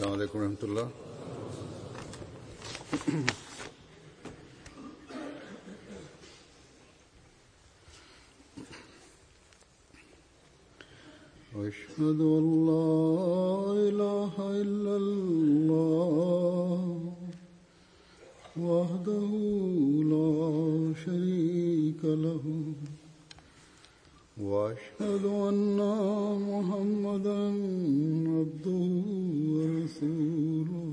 السلام عليكم ورحمة الله أشهد أن لا إله إلا الله وحده لا شريك له وأشهد أن محمدا عبده ورسوله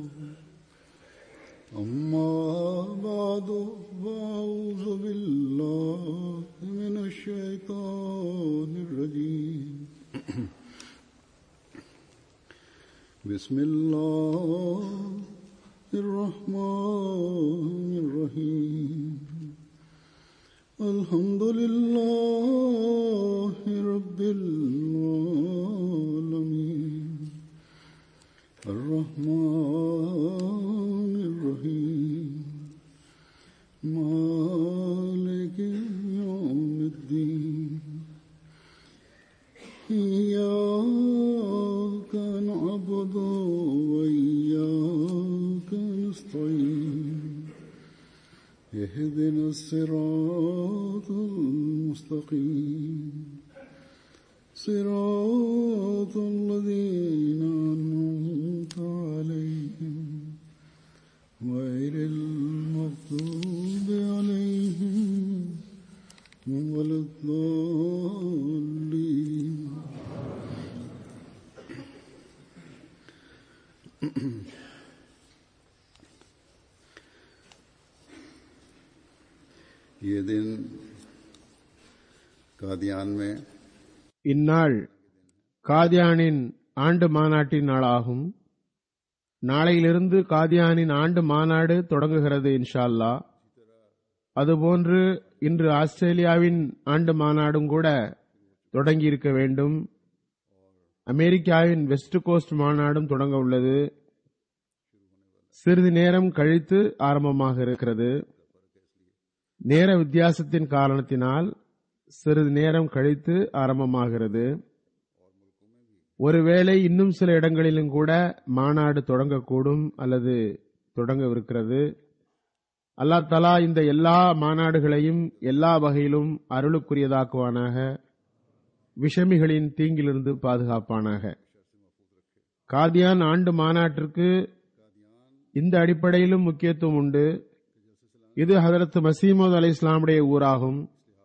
أما بعد فأعوذ بالله من الشيطان الرجيم بسم الله الرحمن الرحيم الحمد لله رب العالمين الرحمن الرحيم مالك يوم الدين إياك نعبد وإياك نستعين اهدنا الصراط المستقيم صراط الذين أنعمت عليهم غير المغضوب عليهم ولا الضالين ये दिन कादियान में இந்நாள் காதியானின் ஆண்டு மாநாட்டின் நாளாகும் நாளையிலிருந்து காதியானின் ஆண்டு மாநாடு தொடங்குகிறது இன்ஷா அல்லாஹ் அதுபோன்று இன்று ஆஸ்திரேலியாவின் ஆண்டு மாநாடும் கூட தொடங்கி இருக்க வேண்டும் அமெரிக்காவின் வெஸ்ட் கோஸ்ட் மாநாடும் தொடங்க உள்ளது சிறிது நேரம் கழித்து ஆரம்பமாக இருக்கிறது நேர வித்தியாசத்தின் காரணத்தினால் சிறிது நேரம் கழித்து ஆரம்பமாகிறது ஒருவேளை இன்னும் சில இடங்களிலும் கூட மாநாடு தொடங்கக்கூடும் அல்லது தொடங்கவிருக்கிறது அல்லாஹ் தலா இந்த எல்லா மாநாடுகளையும் எல்லா வகையிலும் அருளுக்குரியதாக்குவானாக விஷமிகளின் தீங்கிலிருந்து பாதுகாப்பானாக காதியான் ஆண்டு மாநாட்டிற்கு இந்த அடிப்படையிலும் முக்கியத்துவம் உண்டு இது ஹதரத் மசீமது அலி இஸ்லாமுடைய ஊராகும்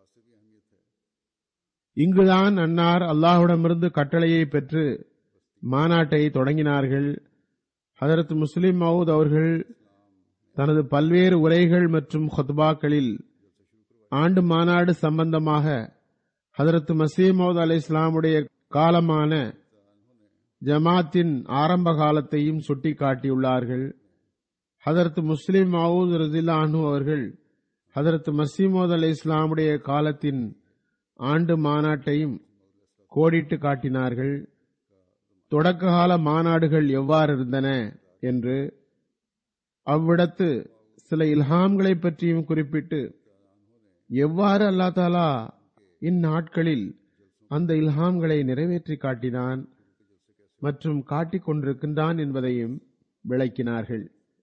இங்குதான் அன்னார் அல்லாஹுடமிருந்து கட்டளையை பெற்று மாநாட்டை தொடங்கினார்கள் ஹதரத் முஸ்லிம் மவுத் அவர்கள் தனது பல்வேறு உரைகள் மற்றும் ஹொத்பாக்களில் ஆண்டு மாநாடு சம்பந்தமாக ஹதரத் மசீமவுத் அலி இஸ்லாமுடைய காலமான ஜமாத்தின் ஆரம்ப காலத்தையும் சுட்டிக்காட்டியுள்ளார்கள் ஹதரத் முஸ்லிம் மவுத் ரசில்லானு அவர்கள் ஹதரத் மசீமோத் அலி இஸ்லாமுடைய காலத்தின் ஆண்டு மாநாட்டையும் கோடிட்டு காட்டினார்கள் தொடக்ககால மாநாடுகள் எவ்வாறு இருந்தன என்று அவ்விடத்து சில இல்ஹாம்களை பற்றியும் குறிப்பிட்டு எவ்வாறு அல்லா தாலா இந்நாட்களில் அந்த இல்ஹாம்களை நிறைவேற்றி காட்டினான் மற்றும் காட்டிக் கொண்டிருக்கின்றான் என்பதையும் விளக்கினார்கள்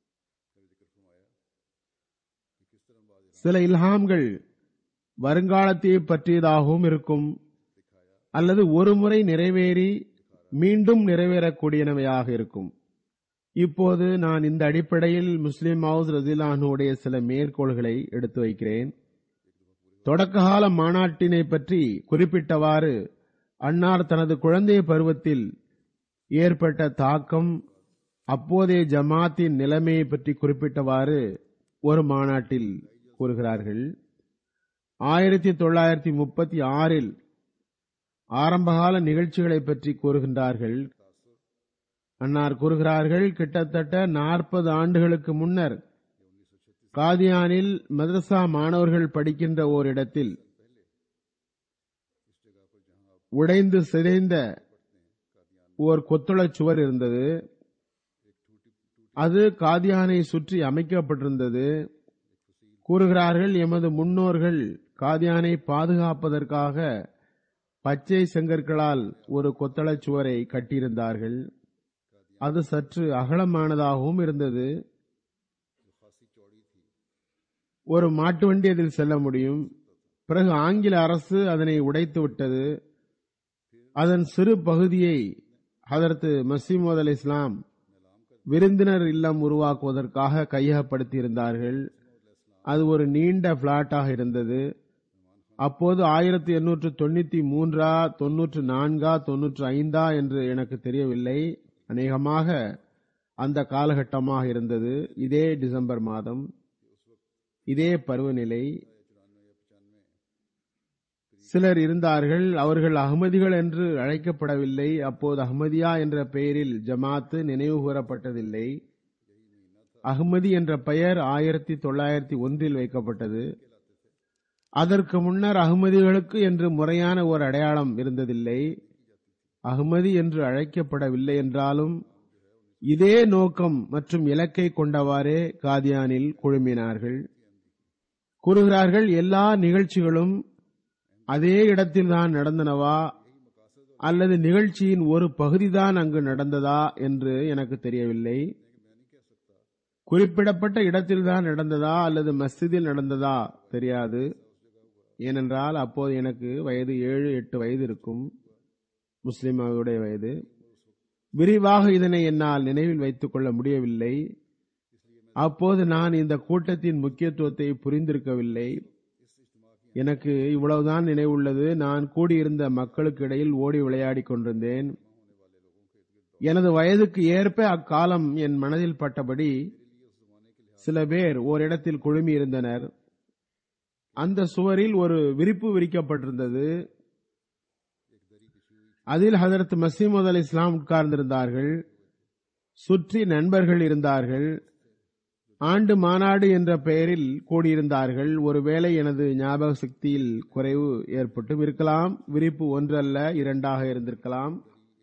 சில இல்ஹாம்கள் வருங்காலத்தை பற்றியதாகவும் இருக்கும் அல்லது ஒரு முறை நிறைவேறி மீண்டும் நிறைவேறக்கூடியனவையாக இருக்கும் இப்போது நான் இந்த அடிப்படையில் முஸ்லிம் ஹவுஸ் ரசிலானுடைய சில மேற்கோள்களை எடுத்து வைக்கிறேன் தொடக்ககால மாநாட்டினை பற்றி குறிப்பிட்டவாறு அன்னார் தனது குழந்தை பருவத்தில் ஏற்பட்ட தாக்கம் அப்போதைய ஜமாத்தின் நிலைமையை பற்றி குறிப்பிட்டவாறு ஒரு மாநாட்டில் கூறுகிறார்கள் ஆயிரத்தி தொள்ளாயிரத்தி முப்பத்தி ஆறில் ஆரம்பகால நிகழ்ச்சிகளை பற்றி கூறுகின்றார்கள் அன்னார் கூறுகிறார்கள் கிட்டத்தட்ட நாற்பது ஆண்டுகளுக்கு முன்னர் காதியானில் மதரசா மாணவர்கள் படிக்கின்ற ஓரிடத்தில் உடைந்து சிதைந்த ஓர் கொத்துளச் சுவர் இருந்தது அது காதியானை சுற்றி அமைக்கப்பட்டிருந்தது கூறுகிறார்கள் எமது முன்னோர்கள் காதியானை பாதுகாப்பதற்காக பச்சை செங்கற்களால் ஒரு கொத்தளச் சுவரை கட்டியிருந்தார்கள் அது சற்று அகலமானதாகவும் இருந்தது ஒரு மாட்டு வண்டி அதில் செல்ல முடியும் பிறகு ஆங்கில அரசு அதனை உடைத்து விட்டது அதன் சிறு பகுதியை ஹதரத்து மசீமோத் அலி இஸ்லாம் விருந்தினர் இல்லம் உருவாக்குவதற்காக கையகப்படுத்தி இருந்தார்கள் அது ஒரு நீண்ட பிளாட்டாக இருந்தது அப்போது ஆயிரத்தி எண்ணூற்று தொண்ணூத்தி மூன்றா தொன்னூற்று நான்கா தொன்னூற்று ஐந்தா என்று எனக்கு தெரியவில்லை அநேகமாக அந்த காலகட்டமாக இருந்தது இதே டிசம்பர் மாதம் இதே பருவநிலை சிலர் இருந்தார்கள் அவர்கள் அகமதிகள் என்று அழைக்கப்படவில்லை அப்போது அஹ்மதியா என்ற பெயரில் ஜமாத்து நினைவு கூறப்பட்டதில்லை அஹ்மதி என்ற பெயர் ஆயிரத்தி தொள்ளாயிரத்தி ஒன்றில் வைக்கப்பட்டது அதற்கு முன்னர் அகமதிகளுக்கு என்று முறையான ஒரு அடையாளம் இருந்ததில்லை அகமதி என்று அழைக்கப்படவில்லை என்றாலும் இதே நோக்கம் மற்றும் இலக்கை கொண்டவாறே காதியானில் குழுமினார்கள் கூறுகிறார்கள் எல்லா நிகழ்ச்சிகளும் அதே இடத்தில்தான் நடந்தனவா அல்லது நிகழ்ச்சியின் ஒரு பகுதிதான் அங்கு நடந்ததா என்று எனக்கு தெரியவில்லை குறிப்பிடப்பட்ட இடத்தில்தான் நடந்ததா அல்லது மஸ்ஜிதில் நடந்ததா தெரியாது ஏனென்றால் அப்போது எனக்கு வயது ஏழு எட்டு வயது இருக்கும் முஸ்லிமாவுடைய வயது விரிவாக இதனை என்னால் நினைவில் வைத்துக் கொள்ள முடியவில்லை அப்போது நான் இந்த கூட்டத்தின் முக்கியத்துவத்தை புரிந்திருக்கவில்லை எனக்கு இவ்வளவுதான் நினைவுள்ளது நான் கூடியிருந்த மக்களுக்கு இடையில் ஓடி விளையாடிக் கொண்டிருந்தேன் எனது வயதுக்கு ஏற்ப அக்காலம் என் மனதில் பட்டபடி சில பேர் ஓரிடத்தில் குழுமி இருந்தனர் அந்த சுவரில் ஒரு விரிப்பு விரிக்கப்பட்டிருந்தது அதில் ஹதரத் மசீமது அலி இஸ்லாம் உட்கார்ந்திருந்தார்கள் சுற்றி நண்பர்கள் இருந்தார்கள் ஆண்டு மாநாடு என்ற பெயரில் கூடியிருந்தார்கள் ஒருவேளை எனது ஞாபக சக்தியில் குறைவு ஏற்பட்டும் இருக்கலாம் விரிப்பு ஒன்றல்ல இரண்டாக இருந்திருக்கலாம்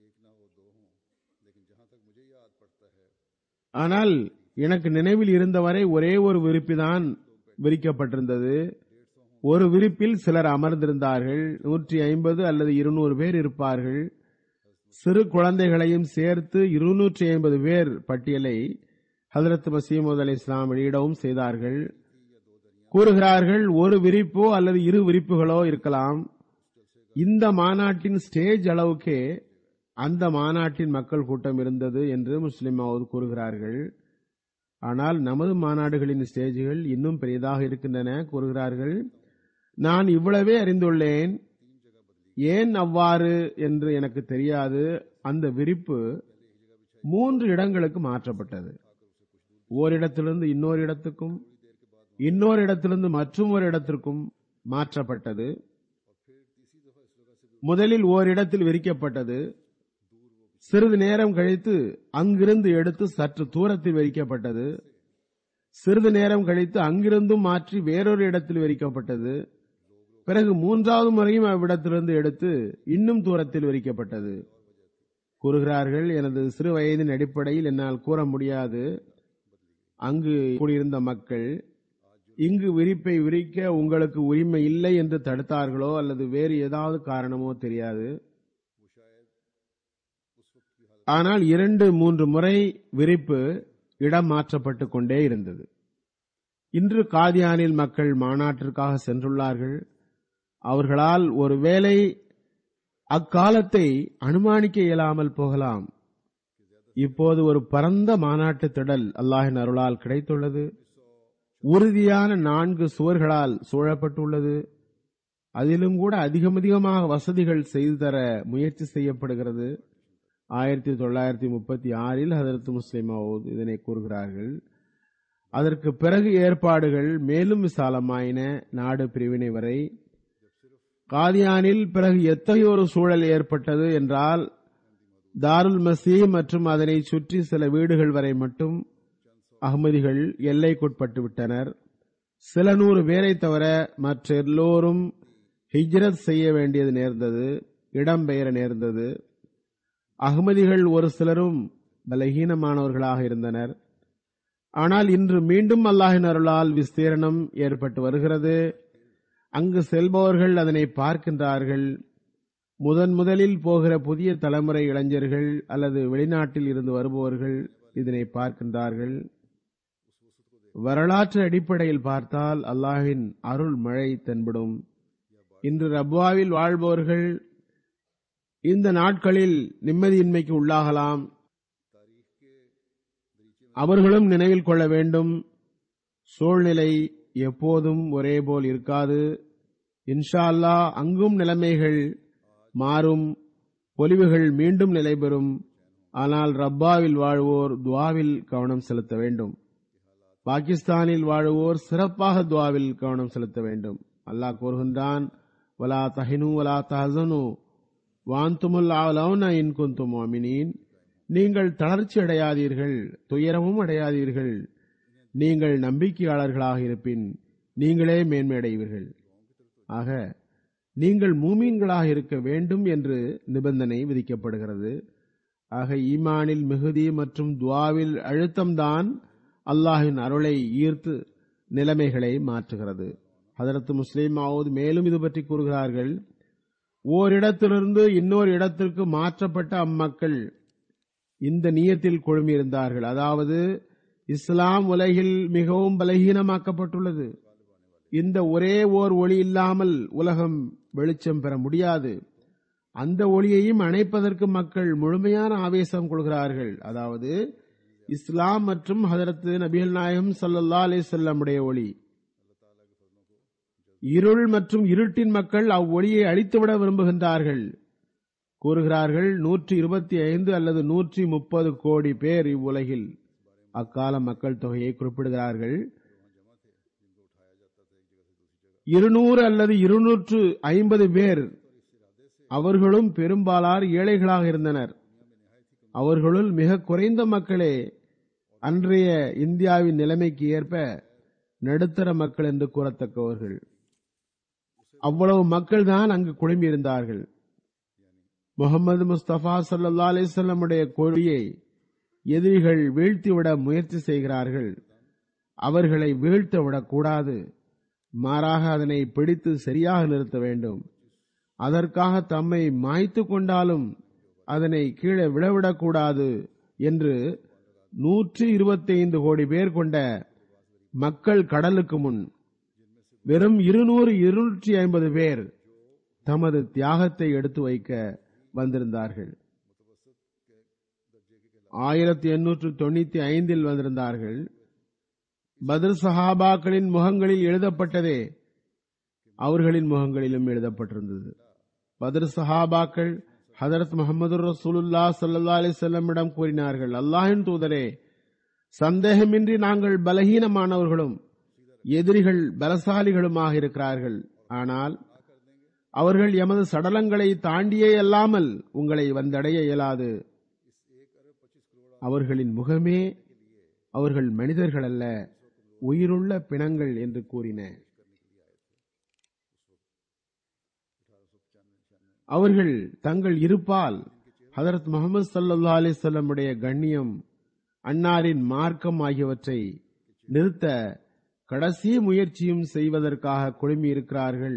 ஆனால் எனக்கு நினைவில் இருந்தவரை ஒரே ஒரு விரிப்புதான் விரிக்கப்பட்டிருந்தது ஒரு விரிப்பில் சிலர் அமர்ந்திருந்தார்கள் நூற்றி ஐம்பது அல்லது இருநூறு பேர் இருப்பார்கள் சிறு குழந்தைகளையும் சேர்த்து இருநூற்றி ஐம்பது பேர் பட்டியலை ஹதரத் மசீமது அலி இஸ்லாம் வெளியிடவும் செய்தார்கள் கூறுகிறார்கள் ஒரு விரிப்போ அல்லது இரு விரிப்புகளோ இருக்கலாம் இந்த மாநாட்டின் ஸ்டேஜ் அளவுக்கே அந்த மாநாட்டின் மக்கள் கூட்டம் இருந்தது என்று முஸ்லிமாவது கூறுகிறார்கள் ஆனால் நமது மாநாடுகளின் ஸ்டேஜ்கள் இன்னும் பெரியதாக இருக்கின்றன கூறுகிறார்கள் நான் இவ்வளவே அறிந்துள்ளேன் ஏன் அவ்வாறு என்று எனக்கு தெரியாது அந்த விரிப்பு மூன்று இடங்களுக்கு மாற்றப்பட்டது ஓரிடத்திலிருந்து இன்னொரு இடத்துக்கும் இன்னொரு இடத்திலிருந்து மற்றும் ஒரு இடத்திற்கும் மாற்றப்பட்டது முதலில் ஓரிடத்தில் விரிக்கப்பட்டது சிறிது நேரம் கழித்து அங்கிருந்து எடுத்து சற்று தூரத்தில் விரிக்கப்பட்டது சிறிது நேரம் கழித்து அங்கிருந்தும் மாற்றி வேறொரு இடத்தில் விரிக்கப்பட்டது பிறகு மூன்றாவது முறையும் அவ்விடத்திலிருந்து எடுத்து இன்னும் தூரத்தில் விரிக்கப்பட்டது கூறுகிறார்கள் எனது சிறு வயதின் அடிப்படையில் என்னால் கூற முடியாது அங்கு கூடியிருந்த மக்கள் இங்கு விரிப்பை விரிக்க உங்களுக்கு உரிமை இல்லை என்று தடுத்தார்களோ அல்லது வேறு ஏதாவது காரணமோ தெரியாது ஆனால் இரண்டு மூன்று முறை விரிப்பு இடம் மாற்றப்பட்டுக் கொண்டே இருந்தது இன்று காதியானில் மக்கள் மாநாட்டிற்காக சென்றுள்ளார்கள் அவர்களால் ஒருவேளை அக்காலத்தை அனுமானிக்க இயலாமல் போகலாம் இப்போது ஒரு பரந்த மாநாட்டு திடல் அல்லாஹின் அருளால் கிடைத்துள்ளது உறுதியான நான்கு சுவர்களால் சூழப்பட்டுள்ளது அதிலும் கூட அதிகம் அதிகமாக வசதிகள் செய்து தர முயற்சி செய்யப்படுகிறது ஆயிரத்தி தொள்ளாயிரத்தி முப்பத்தி ஆறில் ஹதரத் முஸ்லிம் இதனை கூறுகிறார்கள் அதற்கு பிறகு ஏற்பாடுகள் மேலும் விசாலமாயின நாடு பிரிவினை வரை காதியானில் பிறகு எத்தகைய ஒரு சூழல் ஏற்பட்டது என்றால் தாருல் மசீ மற்றும் அதனை சுற்றி சில வீடுகள் வரை மட்டும் அகமதிகள் எல்லைக்குட்பட்டு விட்டனர் சில நூறு பேரை தவிர மற்ற எல்லோரும் ஹிஜ்ரத் செய்ய வேண்டியது நேர்ந்தது இடம்பெயர நேர்ந்தது அகமதிகள் ஒரு சிலரும் பலகீனமானவர்களாக இருந்தனர் ஆனால் இன்று மீண்டும் அல்லாஹின் அருளால் விஸ்தீரணம் ஏற்பட்டு வருகிறது அங்கு செல்பவர்கள் அதனை பார்க்கின்றார்கள் முதன் முதலில் போகிற புதிய தலைமுறை இளைஞர்கள் அல்லது வெளிநாட்டில் இருந்து வருபவர்கள் இதனை பார்க்கின்றார்கள் வரலாற்று அடிப்படையில் பார்த்தால் அல்லாஹ்வின் அருள் மழை தென்படும் இன்று ரப்வாவில் வாழ்பவர்கள் இந்த நாட்களில் நிம்மதியின்மைக்கு உள்ளாகலாம் அவர்களும் நினைவில் கொள்ள வேண்டும் சூழ்நிலை எப்போதும் ஒரே போல் இருக்காது இன்ஷா அல்லாஹ் அங்கும் நிலைமைகள் மாறும் பொலிவுகள் மீண்டும் நிலைபெறும் ஆனால் ரப்பாவில் வாழ்வோர் துவாவில் கவனம் செலுத்த வேண்டும் பாகிஸ்தானில் வாழுவோர் சிறப்பாக துவாவில் கவனம் செலுத்த வேண்டும் அல்லாஹ் கூறுகின்றான் வலா தஹினு வலா தஹசனு வாந்துமுல் ஆலவுன இன் குந்தும் முஃமினீன் நீங்கள் தளர்ச்சி அடையாதீர்கள் துயரமும் அடையாதீர்கள் நீங்கள் நம்பிக்கையாளர்களாக இருப்பின் நீங்களே மேன்மையடைவீர்கள் ஆக நீங்கள் மூமீன்களாக இருக்க வேண்டும் என்று நிபந்தனை விதிக்கப்படுகிறது ஆக ஈமானில் மிகுதி மற்றும் துவாவில் அழுத்தம்தான் அல்லாஹின் அருளை ஈர்த்து நிலைமைகளை மாற்றுகிறது ஹதரத் முஸ்லிம் மாவூத் மேலும் இது பற்றி கூறுகிறார்கள் ஓரிடத்திலிருந்து இன்னொரு இடத்திற்கு மாற்றப்பட்ட அம்மக்கள் இந்த நியத்தில் குழுமியிருந்தார்கள் அதாவது இஸ்லாம் உலகில் மிகவும் பலகீனமாக்கப்பட்டுள்ளது இந்த ஒரே ஓர் ஒளி இல்லாமல் உலகம் வெளிச்சம் பெற முடியாது அந்த ஒளியையும் அணைப்பதற்கு மக்கள் முழுமையான ஆவேசம் கொள்கிறார்கள் அதாவது இஸ்லாம் மற்றும் ஹதரத்து நபிகள் நாயகம் சல்லல்லா அலி சொல்லமுடைய ஒளி இருள் மற்றும் இருட்டின் மக்கள் அவ்வொளியை அழித்துவிட விரும்புகின்றார்கள் கூறுகிறார்கள் நூற்றி இருபத்தி ஐந்து அல்லது நூற்றி முப்பது கோடி பேர் இவ்வுலகில் அக்கால மக்கள் தொகையை குறிப்பிடுகிறார்கள் இருநூறு அல்லது இருநூற்று ஐம்பது பேர் அவர்களும் பெரும்பாலார் ஏழைகளாக இருந்தனர் அவர்களுள் மிக குறைந்த மக்களே அன்றைய இந்தியாவின் நிலைமைக்கு ஏற்ப நடுத்தர மக்கள் என்று கூறத்தக்கவர்கள் அவ்வளவு மக்கள் தான் அங்கு குழுமியிருந்தார்கள் முகமது முஸ்தபா சல்லா அலிசல்லமுடைய கொடியை எதிரிகள் வீழ்த்திவிட முயற்சி செய்கிறார்கள் அவர்களை வீழ்த்த விடக்கூடாது மாறாக அதனை பிடித்து சரியாக நிறுத்த வேண்டும் அதற்காக தம்மை மாய்த்து கொண்டாலும் அதனை கீழே விடவிடக்கூடாது என்று நூற்றி இருபத்தி ஐந்து கோடி பேர் கொண்ட மக்கள் கடலுக்கு முன் வெறும் இருநூறு இருநூற்றி ஐம்பது பேர் தமது தியாகத்தை எடுத்து வைக்க வந்திருந்தார்கள் ஆயிரத்தி எண்ணூற்று தொண்ணூத்தி ஐந்தில் வந்திருந்தார்கள் பத்ர் சஹாபாக்களின் முகங்களில் எழுதப்பட்டதே அவர்களின் முகங்களிலும் எழுதப்பட்டிருந்தது பத்ர் சஹாபாக்கள் ஹதரத் முகமது ரசூலுல்லா சல்லா அலிசல்லமிடம் கூறினார்கள் அல்லாஹின் தூதரே சந்தேகமின்றி நாங்கள் பலகீனமானவர்களும் எதிரிகள் பலசாலிகளுமாக இருக்கிறார்கள் ஆனால் அவர்கள் எமது சடலங்களை தாண்டியே அல்லாமல் உங்களை வந்தடைய இயலாது அவர்களின் முகமே அவர்கள் மனிதர்கள் அல்ல உயிருள்ள பிணங்கள் என்று கூறின அவர்கள் தங்கள் இருப்பால் ஹதரத் முகமது சல்லா அலிசல்லமுடைய கண்ணியம் அன்னாரின் மார்க்கம் ஆகியவற்றை நிறுத்த கடைசி முயற்சியும் செய்வதற்காக குழுமி இருக்கிறார்கள்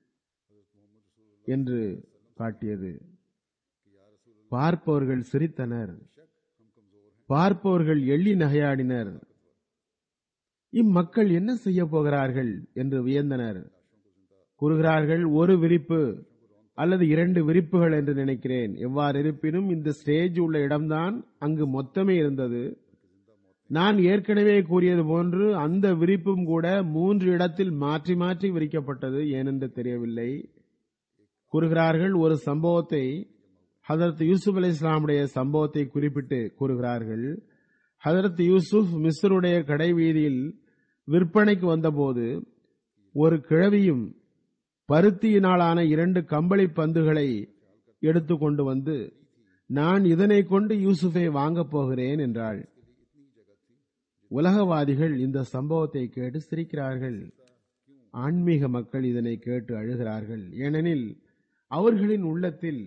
என்று காட்டியது பார்ப்பவர்கள் சிரித்தனர் பார்ப்பவர்கள் எள்ளி நகையாடினர் இம்மக்கள் என்ன செய்ய போகிறார்கள் என்று வியந்தனர் கூறுகிறார்கள் ஒரு விரிப்பு அல்லது இரண்டு விரிப்புகள் என்று நினைக்கிறேன் எவ்வாறு இருப்பினும் இந்த ஸ்டேஜ் உள்ள இடம்தான் அங்கு மொத்தமே இருந்தது நான் ஏற்கனவே கூறியது போன்று அந்த விரிப்பும் கூட மூன்று இடத்தில் மாற்றி மாற்றி விரிக்கப்பட்டது ஏனென்று தெரியவில்லை கூறுகிறார்கள் ஒரு சம்பவத்தை ஹதரத் யூசுப் அலி இஸ்லாமுடைய சம்பவத்தை குறிப்பிட்டு கூறுகிறார்கள் ஹதரத் யூசுப் மிஸ்ருடைய கடை வீதியில் விற்பனைக்கு வந்தபோது ஒரு கிழவியும் பருத்தியினாலான இரண்டு கம்பளி பந்துகளை எடுத்து கொண்டு வந்து நான் இதனை கொண்டு யூசுஃபை வாங்கப் போகிறேன் என்றாள் உலகவாதிகள் இந்த சம்பவத்தை கேட்டு சிரிக்கிறார்கள் ஆன்மீக மக்கள் இதனை கேட்டு அழுகிறார்கள் ஏனெனில் அவர்களின் உள்ளத்தில்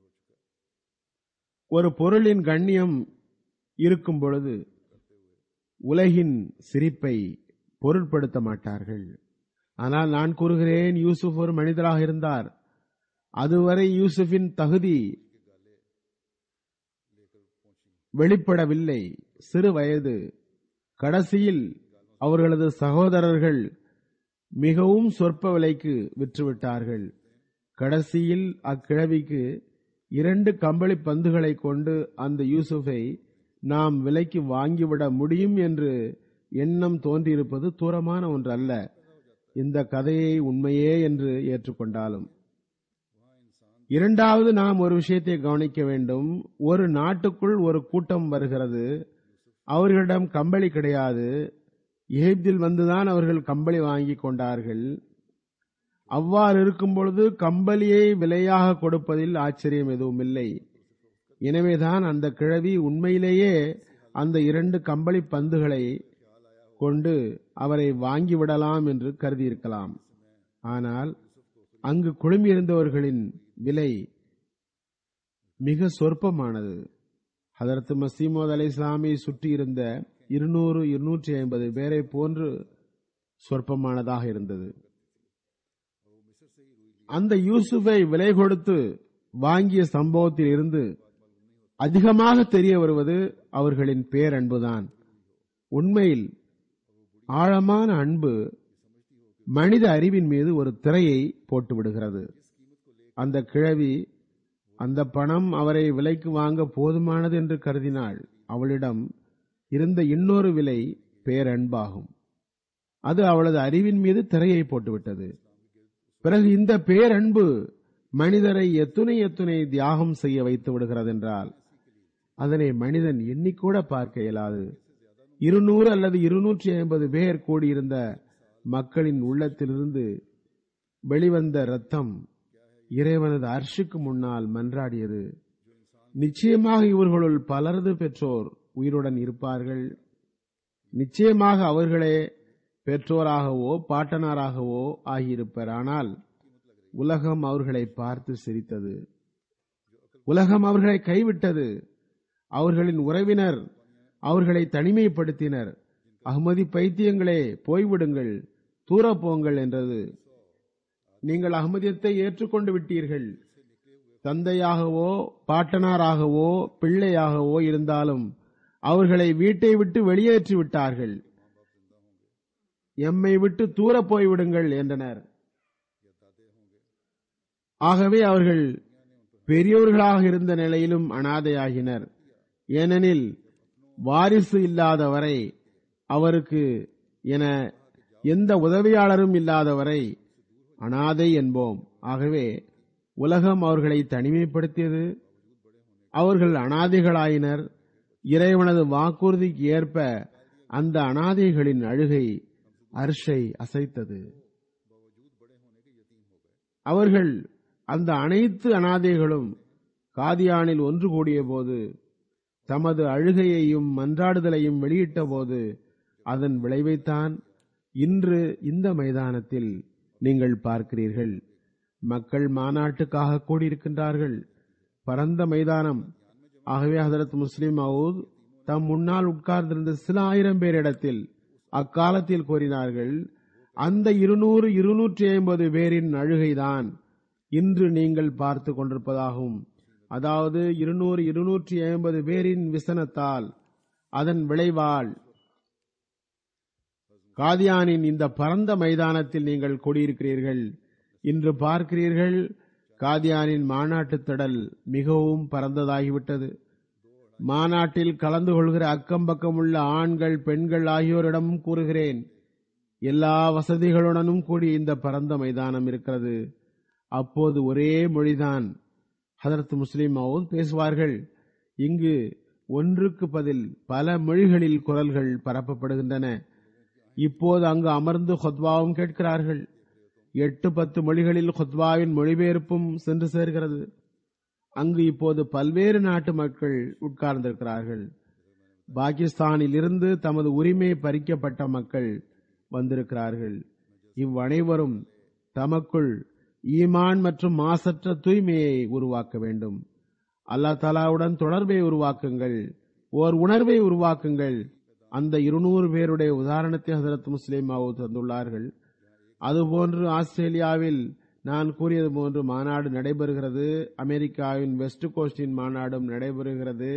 ஒரு பொருளின் கண்ணியம் இருக்கும் பொழுது உலகின் சிரிப்பை பொருட்படுத்த மாட்டார்கள் ஆனால் நான் கூறுகிறேன் யூசுப் ஒரு மனிதராக இருந்தார் அதுவரை யூசுஃபின் தகுதி வெளிப்படவில்லை சிறு வயது கடைசியில் அவர்களது சகோதரர்கள் மிகவும் சொற்ப விலைக்கு விற்றுவிட்டார்கள் கடைசியில் அக்கிழவிக்கு இரண்டு கம்பளி பந்துகளை கொண்டு அந்த யூசுஃபை நாம் விலைக்கு வாங்கிவிட முடியும் என்று எண்ணம் தோன்றியிருப்பது தூரமான ஒன்றல்ல இந்த கதையை உண்மையே என்று ஏற்றுக்கொண்டாலும் இரண்டாவது நாம் ஒரு விஷயத்தை கவனிக்க வேண்டும் ஒரு நாட்டுக்குள் ஒரு கூட்டம் வருகிறது அவர்களிடம் கம்பளி கிடையாது எகிப்தில் வந்துதான் அவர்கள் கம்பளி வாங்கி கொண்டார்கள் அவ்வாறு இருக்கும் பொழுது கம்பளியை விலையாக கொடுப்பதில் ஆச்சரியம் எதுவும் இல்லை எனவேதான் அந்த கிழவி உண்மையிலேயே அந்த இரண்டு கம்பளி பந்துகளை கொண்டு அவரை வாங்கிவிடலாம் என்று கருதியிருக்கலாம் ஆனால் அங்கு குழுமியிருந்தவர்களின் விலை மிக சொற்பமானது ஹதரத் மசீமோத் அலை இஸ்லாமை சுற்றியிருந்த இருநூறு இருநூற்றி ஐம்பது பேரை போன்று சொற்பமானதாக இருந்தது அந்த யூசுஃபை விலை கொடுத்து வாங்கிய சம்பவத்தில் இருந்து அதிகமாக தெரிய வருவது அவர்களின் பேரன்புதான் உண்மையில் ஆழமான அன்பு மனித அறிவின் மீது ஒரு திரையை போட்டு விடுகிறது அந்த கிழவி அந்த பணம் அவரை விலைக்கு வாங்க போதுமானது என்று கருதினாள் அவளிடம் இருந்த இன்னொரு விலை பேரன்பாகும் அது அவளது அறிவின் மீது திரையை போட்டுவிட்டது பிறகு இந்த பேரன்பு மனிதரை எத்துணை எத்துணை தியாகம் செய்ய வைத்து விடுகிறது என்றால் அதனை மனிதன் எண்ணிக்கூட பார்க்க இயலாது இருநூறு அல்லது இருநூற்றி ஐம்பது பேர் கூடியிருந்த மக்களின் உள்ளத்திலிருந்து வெளிவந்த ரத்தம் இறைவனது அர்ஷுக்கு முன்னால் மன்றாடியது நிச்சயமாக இவர்களுள் பலரது பெற்றோர் உயிருடன் இருப்பார்கள் நிச்சயமாக அவர்களே பெற்றோராகவோ பாட்டனாராகவோ ஆகியிருப்பர் ஆனால் உலகம் அவர்களை பார்த்து சிரித்தது உலகம் அவர்களை கைவிட்டது அவர்களின் உறவினர் அவர்களை தனிமைப்படுத்தினர் அகமதி பைத்தியங்களே போய்விடுங்கள் தூர போங்கள் என்றது நீங்கள் அகமதியத்தை ஏற்றுக்கொண்டு விட்டீர்கள் தந்தையாகவோ பாட்டனாராகவோ பிள்ளையாகவோ இருந்தாலும் அவர்களை வீட்டை விட்டு வெளியேற்றி விட்டார்கள் எம்மை விட்டு தூர போய்விடுங்கள் என்றனர் ஆகவே அவர்கள் பெரியவர்களாக இருந்த நிலையிலும் அனாதையாகினர் ஏனெனில் வாரிசு இல்லாதவரை அவருக்கு என எந்த உதவியாளரும் இல்லாதவரை அனாதை என்போம் ஆகவே உலகம் அவர்களை தனிமைப்படுத்தியது அவர்கள் அனாதைகளாயினர் இறைவனது வாக்குறுதிக்கு ஏற்ப அந்த அனாதைகளின் அழுகை அர்ஷை அசைத்தது அவர்கள் அந்த அனைத்து அனாதைகளும் காதியானில் ஒன்று கூடிய போது தமது அழுகையையும் மன்றாடுதலையும் வெளியிட்ட போது அதன் விளைவைத்தான் இன்று இந்த மைதானத்தில் நீங்கள் பார்க்கிறீர்கள் மக்கள் மாநாட்டுக்காக கூடியிருக்கின்றார்கள் பரந்த மைதானம் ஆகவே ஹதரத் முஸ்லிம் மவுத் தம் முன்னால் உட்கார்ந்திருந்த சில ஆயிரம் பேரிடத்தில் அக்காலத்தில் கூறினார்கள் அந்த இருநூறு இருநூற்றி ஐம்பது பேரின் அழுகைதான் இன்று நீங்கள் பார்த்து கொண்டிருப்பதாகும் அதாவது இருநூறு இருநூற்றி ஐம்பது பேரின் விசனத்தால் அதன் விளைவால் காதியானின் இந்த பரந்த மைதானத்தில் நீங்கள் கூடியிருக்கிறீர்கள் இன்று பார்க்கிறீர்கள் காதியானின் மாநாட்டு திடல் மிகவும் பரந்ததாகிவிட்டது மாநாட்டில் கலந்து கொள்கிற அக்கம் பக்கம் உள்ள ஆண்கள் பெண்கள் ஆகியோரிடமும் கூறுகிறேன் எல்லா வசதிகளுடனும் கூடி இந்த பரந்த மைதானம் இருக்கிறது அப்போது ஒரே மொழிதான் ஹதரத் முஸ்லிம் மவுத் பேசுவார்கள் இங்கு ஒன்றுக்கு பதில் பல மொழிகளில் குரல்கள் பரப்பப்படுகின்றன இப்போது அங்கு அமர்ந்து ஹொத்வாவும் கேட்கிறார்கள் எட்டு பத்து மொழிகளில் ஹொத்வாவின் மொழிபெயர்ப்பும் சென்று சேர்கிறது அங்கு இப்போது பல்வேறு நாட்டு மக்கள் உட்கார்ந்திருக்கிறார்கள் பாகிஸ்தானில் இருந்து தமது உரிமை பறிக்கப்பட்ட மக்கள் வந்திருக்கிறார்கள் இவ்வனைவரும் தமக்குள் ஈமான் மற்றும் மாசற்ற தூய்மையை உருவாக்க வேண்டும் அல்லா தலாவுடன் தொடர்பை உருவாக்குங்கள் ஓர் உணர்வை உருவாக்குங்கள் அந்த இருநூறு பேருடைய உதாரணத்தை ஹசரத் முஸ்லிம் தந்துள்ளார்கள் அதுபோன்று ஆஸ்திரேலியாவில் நான் கூறியது போன்று மாநாடு நடைபெறுகிறது அமெரிக்காவின் வெஸ்ட் கோஸ்டின் மாநாடும் நடைபெறுகிறது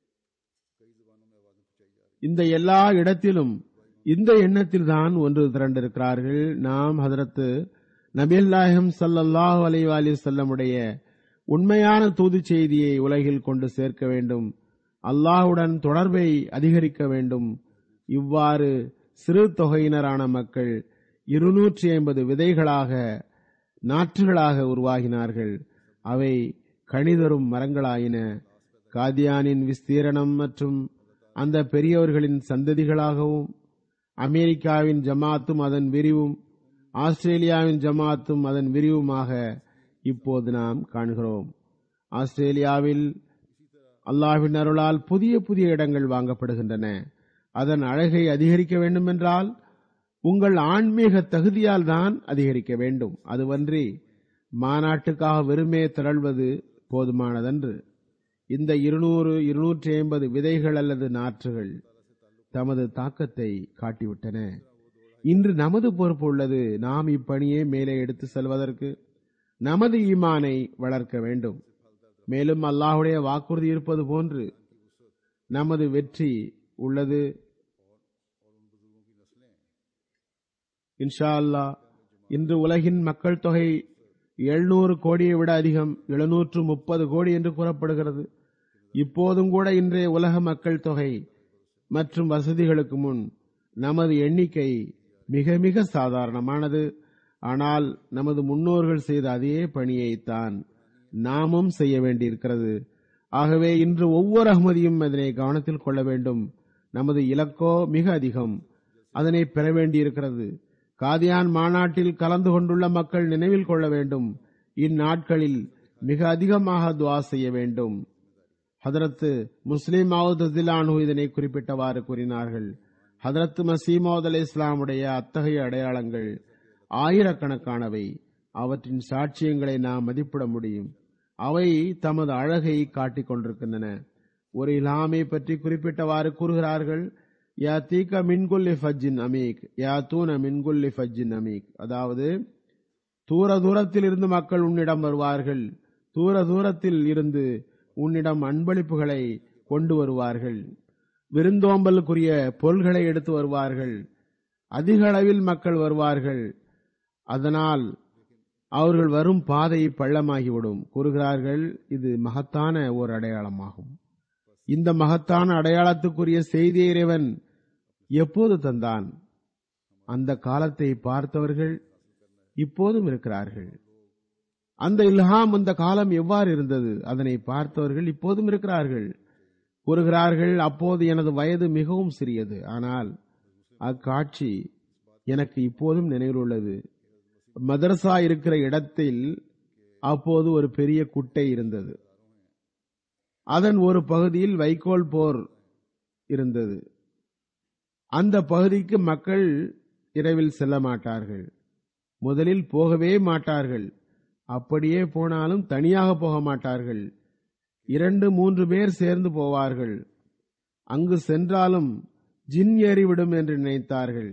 இந்த எல்லா இடத்திலும் இந்த எண்ணத்தில் தான் ஒன்று திரண்டிருக்கிறார்கள் நாம் ஹதரத்து நபியல்லாஹம் ஸல்லல்லாஹு அலைஹி வஸல்லம் செல்லமுடைய உண்மையான தூது செய்தியை உலகில் கொண்டு சேர்க்க வேண்டும் அல்லாஹ்வுடன் தொடர்பை அதிகரிக்க வேண்டும் இவ்வாறு சிறு தொகையினரான மக்கள் இருநூற்றி ஐம்பது விதைகளாக நாற்றுகளாக உருவாகினார்கள் அவை கணிதரும் மரங்களாயின காதியானின் விஸ்தீரணம் மற்றும் அந்த பெரியவர்களின் சந்ததிகளாகவும் அமெரிக்காவின் ஜமாத்தும் அதன் விரிவும் ஆஸ்திரேலியாவின் ஜமாத்தும் அதன் விரிவுமாக இப்போது நாம் காண்கிறோம் ஆஸ்திரேலியாவில் அல்லாஹ்வின் அருளால் புதிய புதிய இடங்கள் வாங்கப்படுகின்றன அதன் அழகை அதிகரிக்க வேண்டுமென்றால் உங்கள் ஆன்மீக தகுதியால் தான் அதிகரிக்க வேண்டும் அதுவன்றி மாநாட்டுக்காக வெறுமே திரள்வது போதுமானதன்று இந்த இருநூறு இருநூற்றி ஐம்பது விதைகள் அல்லது நாற்றுகள் தமது தாக்கத்தை காட்டிவிட்டன இன்று நமது பொறுப்பு உள்ளது நாம் இப்பணியை மேலே எடுத்து செல்வதற்கு நமது ஈமானை வளர்க்க வேண்டும் மேலும் அல்லாஹுடைய வாக்குறுதி இருப்பது போன்று நமது வெற்றி உள்ளது இன்ஷா அல்லாஹ் இன்று உலகின் மக்கள் தொகை எழுநூறு கோடியை விட அதிகம் எழுநூற்று முப்பது கோடி என்று கூறப்படுகிறது இப்போதும் கூட இன்றைய உலக மக்கள் தொகை மற்றும் வசதிகளுக்கு முன் நமது எண்ணிக்கை மிக மிக சாதாரணமானது ஆனால் நமது முன்னோர்கள் செய்த அதே பணியைத்தான் நாமும் செய்ய வேண்டியிருக்கிறது ஆகவே இன்று ஒவ்வொரு அகமதியும் அதனை கவனத்தில் கொள்ள வேண்டும் நமது இலக்கோ மிக அதிகம் அதனை பெற வேண்டியிருக்கிறது காதியான் மாநாட்டில் கலந்து கொண்டுள்ள மக்கள் நினைவில் கொள்ள வேண்டும் இந்நாட்களில் மிக அதிகமாக துவா செய்ய வேண்டும் ஹதரத்து முஸ்லிம் மாவுதிலானு இதனை குறிப்பிட்டவாறு கூறினார்கள் ஹதரத் மசீமோத் அலி இஸ்லாமுடைய அத்தகைய அடையாளங்கள் ஆயிரக்கணக்கானவை அவற்றின் சாட்சியங்களை நாம் மதிப்பிட முடியும் அவை தமது அழகை காட்டிக் கொண்டிருக்கின்றன ஒரு இலாமை பற்றி குறிப்பிட்டவாறு கூறுகிறார்கள் யா தீக்க மின்குல்லி ஃபஜ்ஜின் அமீக் யா தூன மின்குல்லி ஃபஜ்ஜின் அமீக் அதாவது தூர தூரத்தில் இருந்து மக்கள் உன்னிடம் வருவார்கள் தூர தூரத்தில் இருந்து உன்னிடம் அன்பளிப்புகளை கொண்டு வருவார்கள் விருந்தோம்பலுக்குரிய பொருள்களை எடுத்து வருவார்கள் அதிக அளவில் மக்கள் வருவார்கள் அதனால் அவர்கள் வரும் பாதை பள்ளமாகிவிடும் கூறுகிறார்கள் இது மகத்தான ஒரு அடையாளமாகும் இந்த மகத்தான அடையாளத்துக்குரிய செய்தி இறைவன் எப்போது தந்தான் அந்த காலத்தை பார்த்தவர்கள் இப்போதும் இருக்கிறார்கள் அந்த இல்ஹாம் அந்த காலம் எவ்வாறு இருந்தது அதனை பார்த்தவர்கள் இப்போதும் இருக்கிறார்கள் கூறுகிறார்கள் அப்போது எனது வயது மிகவும் சிறியது ஆனால் அக்காட்சி எனக்கு இப்போதும் நினைவில் உள்ளது மதரசா இருக்கிற இடத்தில் அப்போது ஒரு பெரிய குட்டை இருந்தது அதன் ஒரு பகுதியில் வைக்கோல் போர் இருந்தது அந்த பகுதிக்கு மக்கள் இரவில் செல்ல மாட்டார்கள் முதலில் போகவே மாட்டார்கள் அப்படியே போனாலும் தனியாக போக மாட்டார்கள் இரண்டு மூன்று பேர் சேர்ந்து போவார்கள் அங்கு சென்றாலும் ஜின் ஏறிவிடும் என்று நினைத்தார்கள்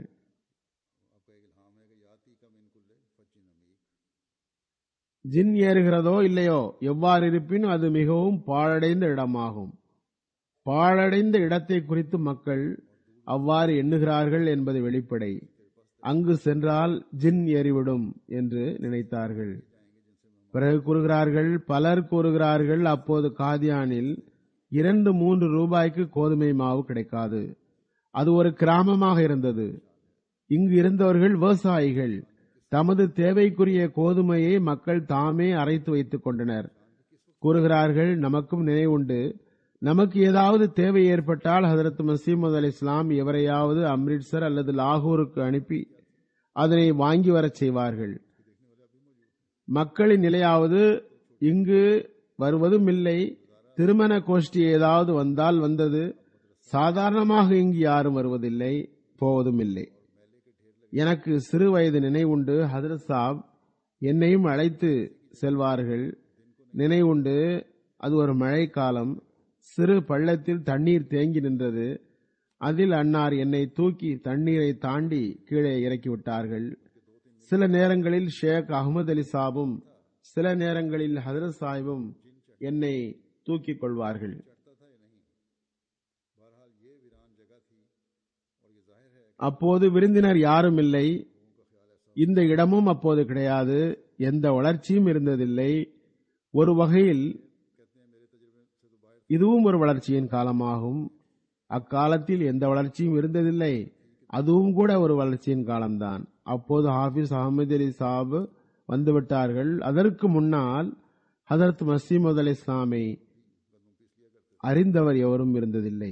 ஜின் ஏறுகிறதோ இல்லையோ எவ்வாறு இருப்பினும் அது மிகவும் பாழடைந்த இடமாகும் பாழடைந்த இடத்தை குறித்து மக்கள் அவ்வாறு எண்ணுகிறார்கள் என்பது வெளிப்படை அங்கு சென்றால் ஜின் ஏறிவிடும் என்று நினைத்தார்கள் பிறகு கூறுகிறார்கள் பலர் கூறுகிறார்கள் அப்போது காதியானில் இரண்டு மூன்று ரூபாய்க்கு கோதுமை மாவு கிடைக்காது அது ஒரு கிராமமாக இருந்தது இங்கு இருந்தவர்கள் விவசாயிகள் தமது தேவைக்குரிய கோதுமையை மக்கள் தாமே அரைத்து வைத்துக் கொண்டனர் கூறுகிறார்கள் நமக்கும் நினைவுண்டு நமக்கு ஏதாவது தேவை ஏற்பட்டால் ஹதரத் மசீமது அலி இஸ்லாம் எவரையாவது அம்ரிட்சர் அல்லது லாகூருக்கு அனுப்பி அதனை வாங்கி வரச் செய்வார்கள் மக்களின் நிலையாவது இங்கு வருவதும் இல்லை திருமண கோஷ்டி ஏதாவது வந்தால் வந்தது சாதாரணமாக இங்கு யாரும் வருவதில்லை போவதும் இல்லை எனக்கு சிறு வயது நினைவுண்டு ஹதரத் சாப் என்னையும் அழைத்து செல்வார்கள் நினைவுண்டு அது ஒரு மழைக்காலம் சிறு பள்ளத்தில் தண்ணீர் தேங்கி நின்றது அதில் அன்னார் என்னை தூக்கி தண்ணீரை தாண்டி கீழே இறக்கி விட்டார்கள் சில நேரங்களில் ஷேக் அகமது அலி சாபும் சில நேரங்களில் ஹதரத் சாஹிபும் என்னை தூக்கிக் கொள்வார்கள் அப்போது விருந்தினர் யாரும் இல்லை இந்த இடமும் அப்போது கிடையாது எந்த வளர்ச்சியும் இருந்ததில்லை ஒரு வகையில் இதுவும் ஒரு வளர்ச்சியின் காலமாகும் அக்காலத்தில் எந்த வளர்ச்சியும் இருந்ததில்லை அதுவும் கூட ஒரு வளர்ச்சியின் காலம்தான் அப்போது ஹாஃபிஸ் அகமது அலி சாப் வந்துவிட்டார்கள் அதற்கு முன்னால் ஹதரத் மசீமது அலி இஸ்லாமை அறிந்தவர் எவரும் இருந்ததில்லை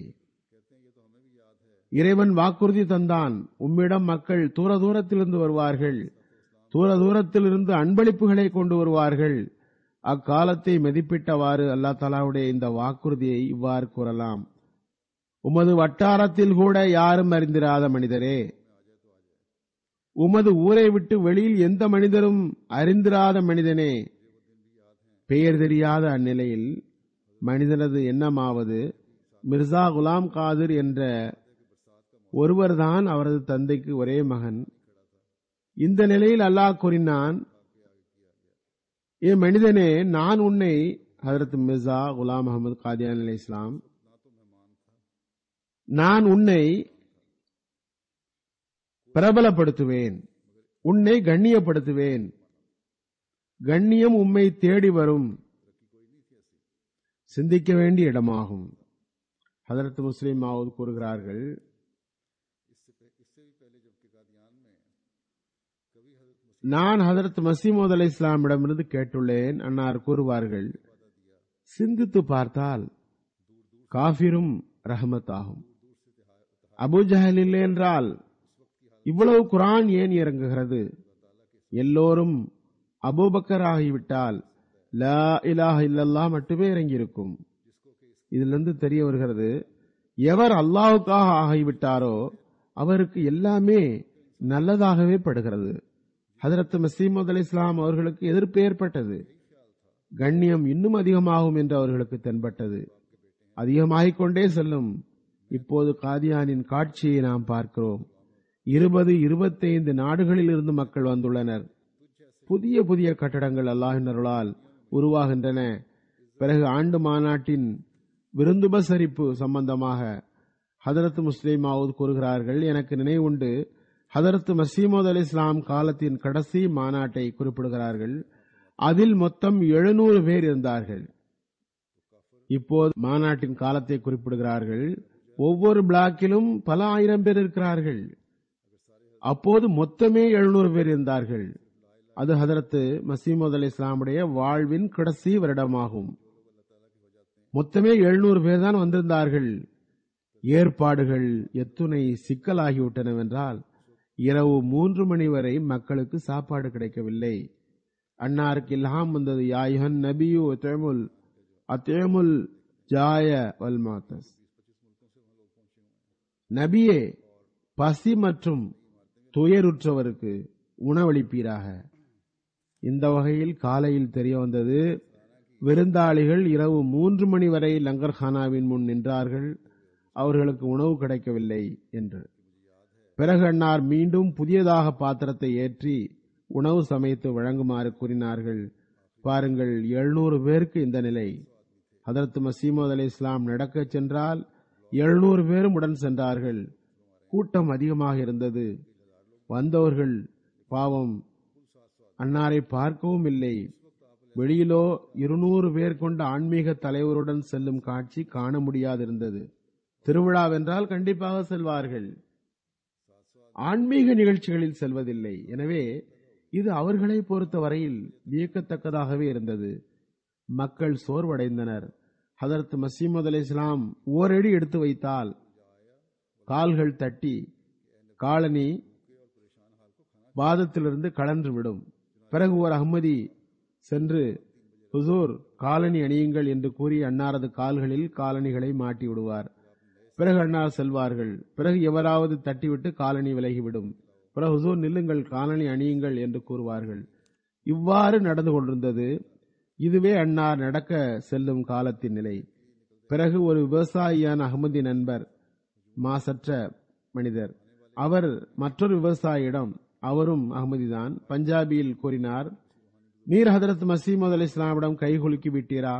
இறைவன் வாக்குறுதி தந்தான் உம்மிடம் மக்கள் தூர தூரத்திலிருந்து வருவார்கள் தூர தூரத்திலிருந்து அன்பளிப்புகளை கொண்டு வருவார்கள் அக்காலத்தை மதிப்பிட்டவாறு அல்லா தலாவுடைய இந்த வாக்குறுதியை இவ்வாறு கூறலாம் உமது வட்டாரத்தில் கூட யாரும் அறிந்திராத மனிதரே உமது ஊரை விட்டு வெளியில் எந்த மனிதரும் அறிந்திராத மனிதனே பெயர் தெரியாத அந்நிலையில் மனிதனது எண்ணமாவது மிர்சா குலாம் காதிர் என்ற ஒருவர்தான் அவரது தந்தைக்கு ஒரே மகன் இந்த நிலையில் அல்லாஹ் கூறினான் ஏ மனிதனே நான் உன்னை ஹதரத் மிர்சா குலாம் அகமது காதியான் அலி இஸ்லாம் நான் உன்னை பிரபலப்படுத்துவேன் உன்னை கண்ணியப்படுத்துவேன் கண்ணியம் உம்மை தேடி வரும் சிந்திக்க வேண்டிய இடமாகும் ஹதரத் முஸ்லிம் மாவூத் கூறுகிறார்கள் நான் ஹதரத் மசீமோத் அலை இஸ்லாமிடமிருந்து கேட்டுள்ளேன் அன்னார் கூறுவார்கள் சிந்தித்து பார்த்தால் காபிரும் ரஹமத் ஆகும் அபுஜஹல் இல்லை என்றால் இவ்வளவு குரான் ஏன் இறங்குகிறது எல்லோரும் அபூபக்கர் ஆகிவிட்டால் லா இலாஹ இல்லல்லா மட்டுமே இறங்கியிருக்கும் இதிலிருந்து தெரிய வருகிறது எவர் அல்லாஹுக்காக ஆகிவிட்டாரோ அவருக்கு எல்லாமே நல்லதாகவே படுகிறது ஹதரத் மசீமது அலி இஸ்லாம் அவர்களுக்கு எதிர்ப்பு ஏற்பட்டது கண்ணியம் இன்னும் அதிகமாகும் என்று அவர்களுக்கு தென்பட்டது அதிகமாகிக் கொண்டே செல்லும் இப்போது காதியானின் காட்சியை நாம் பார்க்கிறோம் இருபது இருபத்தைந்து நாடுகளில் இருந்து மக்கள் வந்துள்ளனர் புதிய புதிய கட்டடங்கள் அல்லாஹின் அருளால் உருவாகின்றன பிறகு ஆண்டு மாநாட்டின் விருந்துபசரிப்பு சம்பந்தமாக ஹதரத் முஸ்லிம் மாவூத் கூறுகிறார்கள் எனக்கு நினைவுண்டு ஹதரத் மசீமோத் அலி இஸ்லாம் காலத்தின் கடைசி மாநாட்டை குறிப்பிடுகிறார்கள் அதில் மொத்தம் எழுநூறு பேர் இருந்தார்கள் இப்போது மாநாட்டின் காலத்தை குறிப்பிடுகிறார்கள் ஒவ்வொரு பிளாக்கிலும் பல ஆயிரம் பேர் இருக்கிறார்கள் அப்போது மொத்தமே எழுநூறு பேர் இருந்தார்கள் அது ஹதரத்து மசீமது அலி இஸ்லாமுடைய வாழ்வின் கடைசி வருடமாகும் மொத்தமே எழுநூறு பேர் தான் வந்திருந்தார்கள் ஏற்பாடுகள் எத்துணை சிக்கலாகிவிட்டனவென்றால் இரவு மூன்று மணி வரை மக்களுக்கு சாப்பாடு கிடைக்கவில்லை அன்னாருக்கு இல்ஹாம் வந்தது யாயுஹன் நபியு தேமுல் அத்தேமுல் ஜாய வல்மாத்தஸ் நபியே பசி மற்றும் துயருற்றவருக்கு உணவளிப்பீராக இந்த வகையில் காலையில் தெரிய வந்தது விருந்தாளிகள் இரவு மூன்று மணி வரை லங்கர்ஹானாவின் முன் நின்றார்கள் அவர்களுக்கு உணவு கிடைக்கவில்லை என்று பிறகு அன்னார் மீண்டும் புதியதாக பாத்திரத்தை ஏற்றி உணவு சமைத்து வழங்குமாறு கூறினார்கள் பாருங்கள் எழுநூறு பேருக்கு இந்த நிலை ஹதரத் மசீமது அலி இஸ்லாம் நடக்கச் சென்றால் எழுநூறு பேரும் உடன் சென்றார்கள் கூட்டம் அதிகமாக இருந்தது வந்தவர்கள் பாவம் அன்னாரை பார்க்கவும் இல்லை வெளியிலோ இருநூறு பேர் கொண்ட ஆன்மீக தலைவருடன் செல்லும் காட்சி காண முடியாதிருந்தது திருவிழாவென்றால் கண்டிப்பாக செல்வார்கள் ஆன்மீக நிகழ்ச்சிகளில் செல்வதில்லை எனவே இது அவர்களை பொறுத்த வரையில் வியக்கத்தக்கதாகவே இருந்தது மக்கள் சோர்வடைந்தனர் ஹதரத் மசீமது அலி இஸ்லாம் ஓரடி எடுத்து வைத்தால் கால்கள் தட்டி காலனி பாதத்திலிருந்து கலன்று விடும் பிறகு ஒரு அகமதி சென்று ஹுசூர் காலனி அணியுங்கள் என்று கூறி அன்னாரது கால்களில் காலணிகளை மாட்டி விடுவார் பிறகு அன்னார் செல்வார்கள் பிறகு எவராவது தட்டிவிட்டு காலனி விலகிவிடும் பிறகு ஹுசூர் நில்லுங்கள் காலனி அணியுங்கள் என்று கூறுவார்கள் இவ்வாறு நடந்து கொண்டிருந்தது இதுவே அன்னார் நடக்க செல்லும் காலத்தின் நிலை பிறகு ஒரு விவசாயியான அகமதி நண்பர் மாசற்ற மனிதர் அவர் மற்றொரு விவசாயியிடம் அவரும் அகமதிதான் பஞ்சாபியில் கூறினார் நீர் ஹதரத் மசீமது அலி இஸ்லாமிடம் கைகுலுக்கி விட்டீரா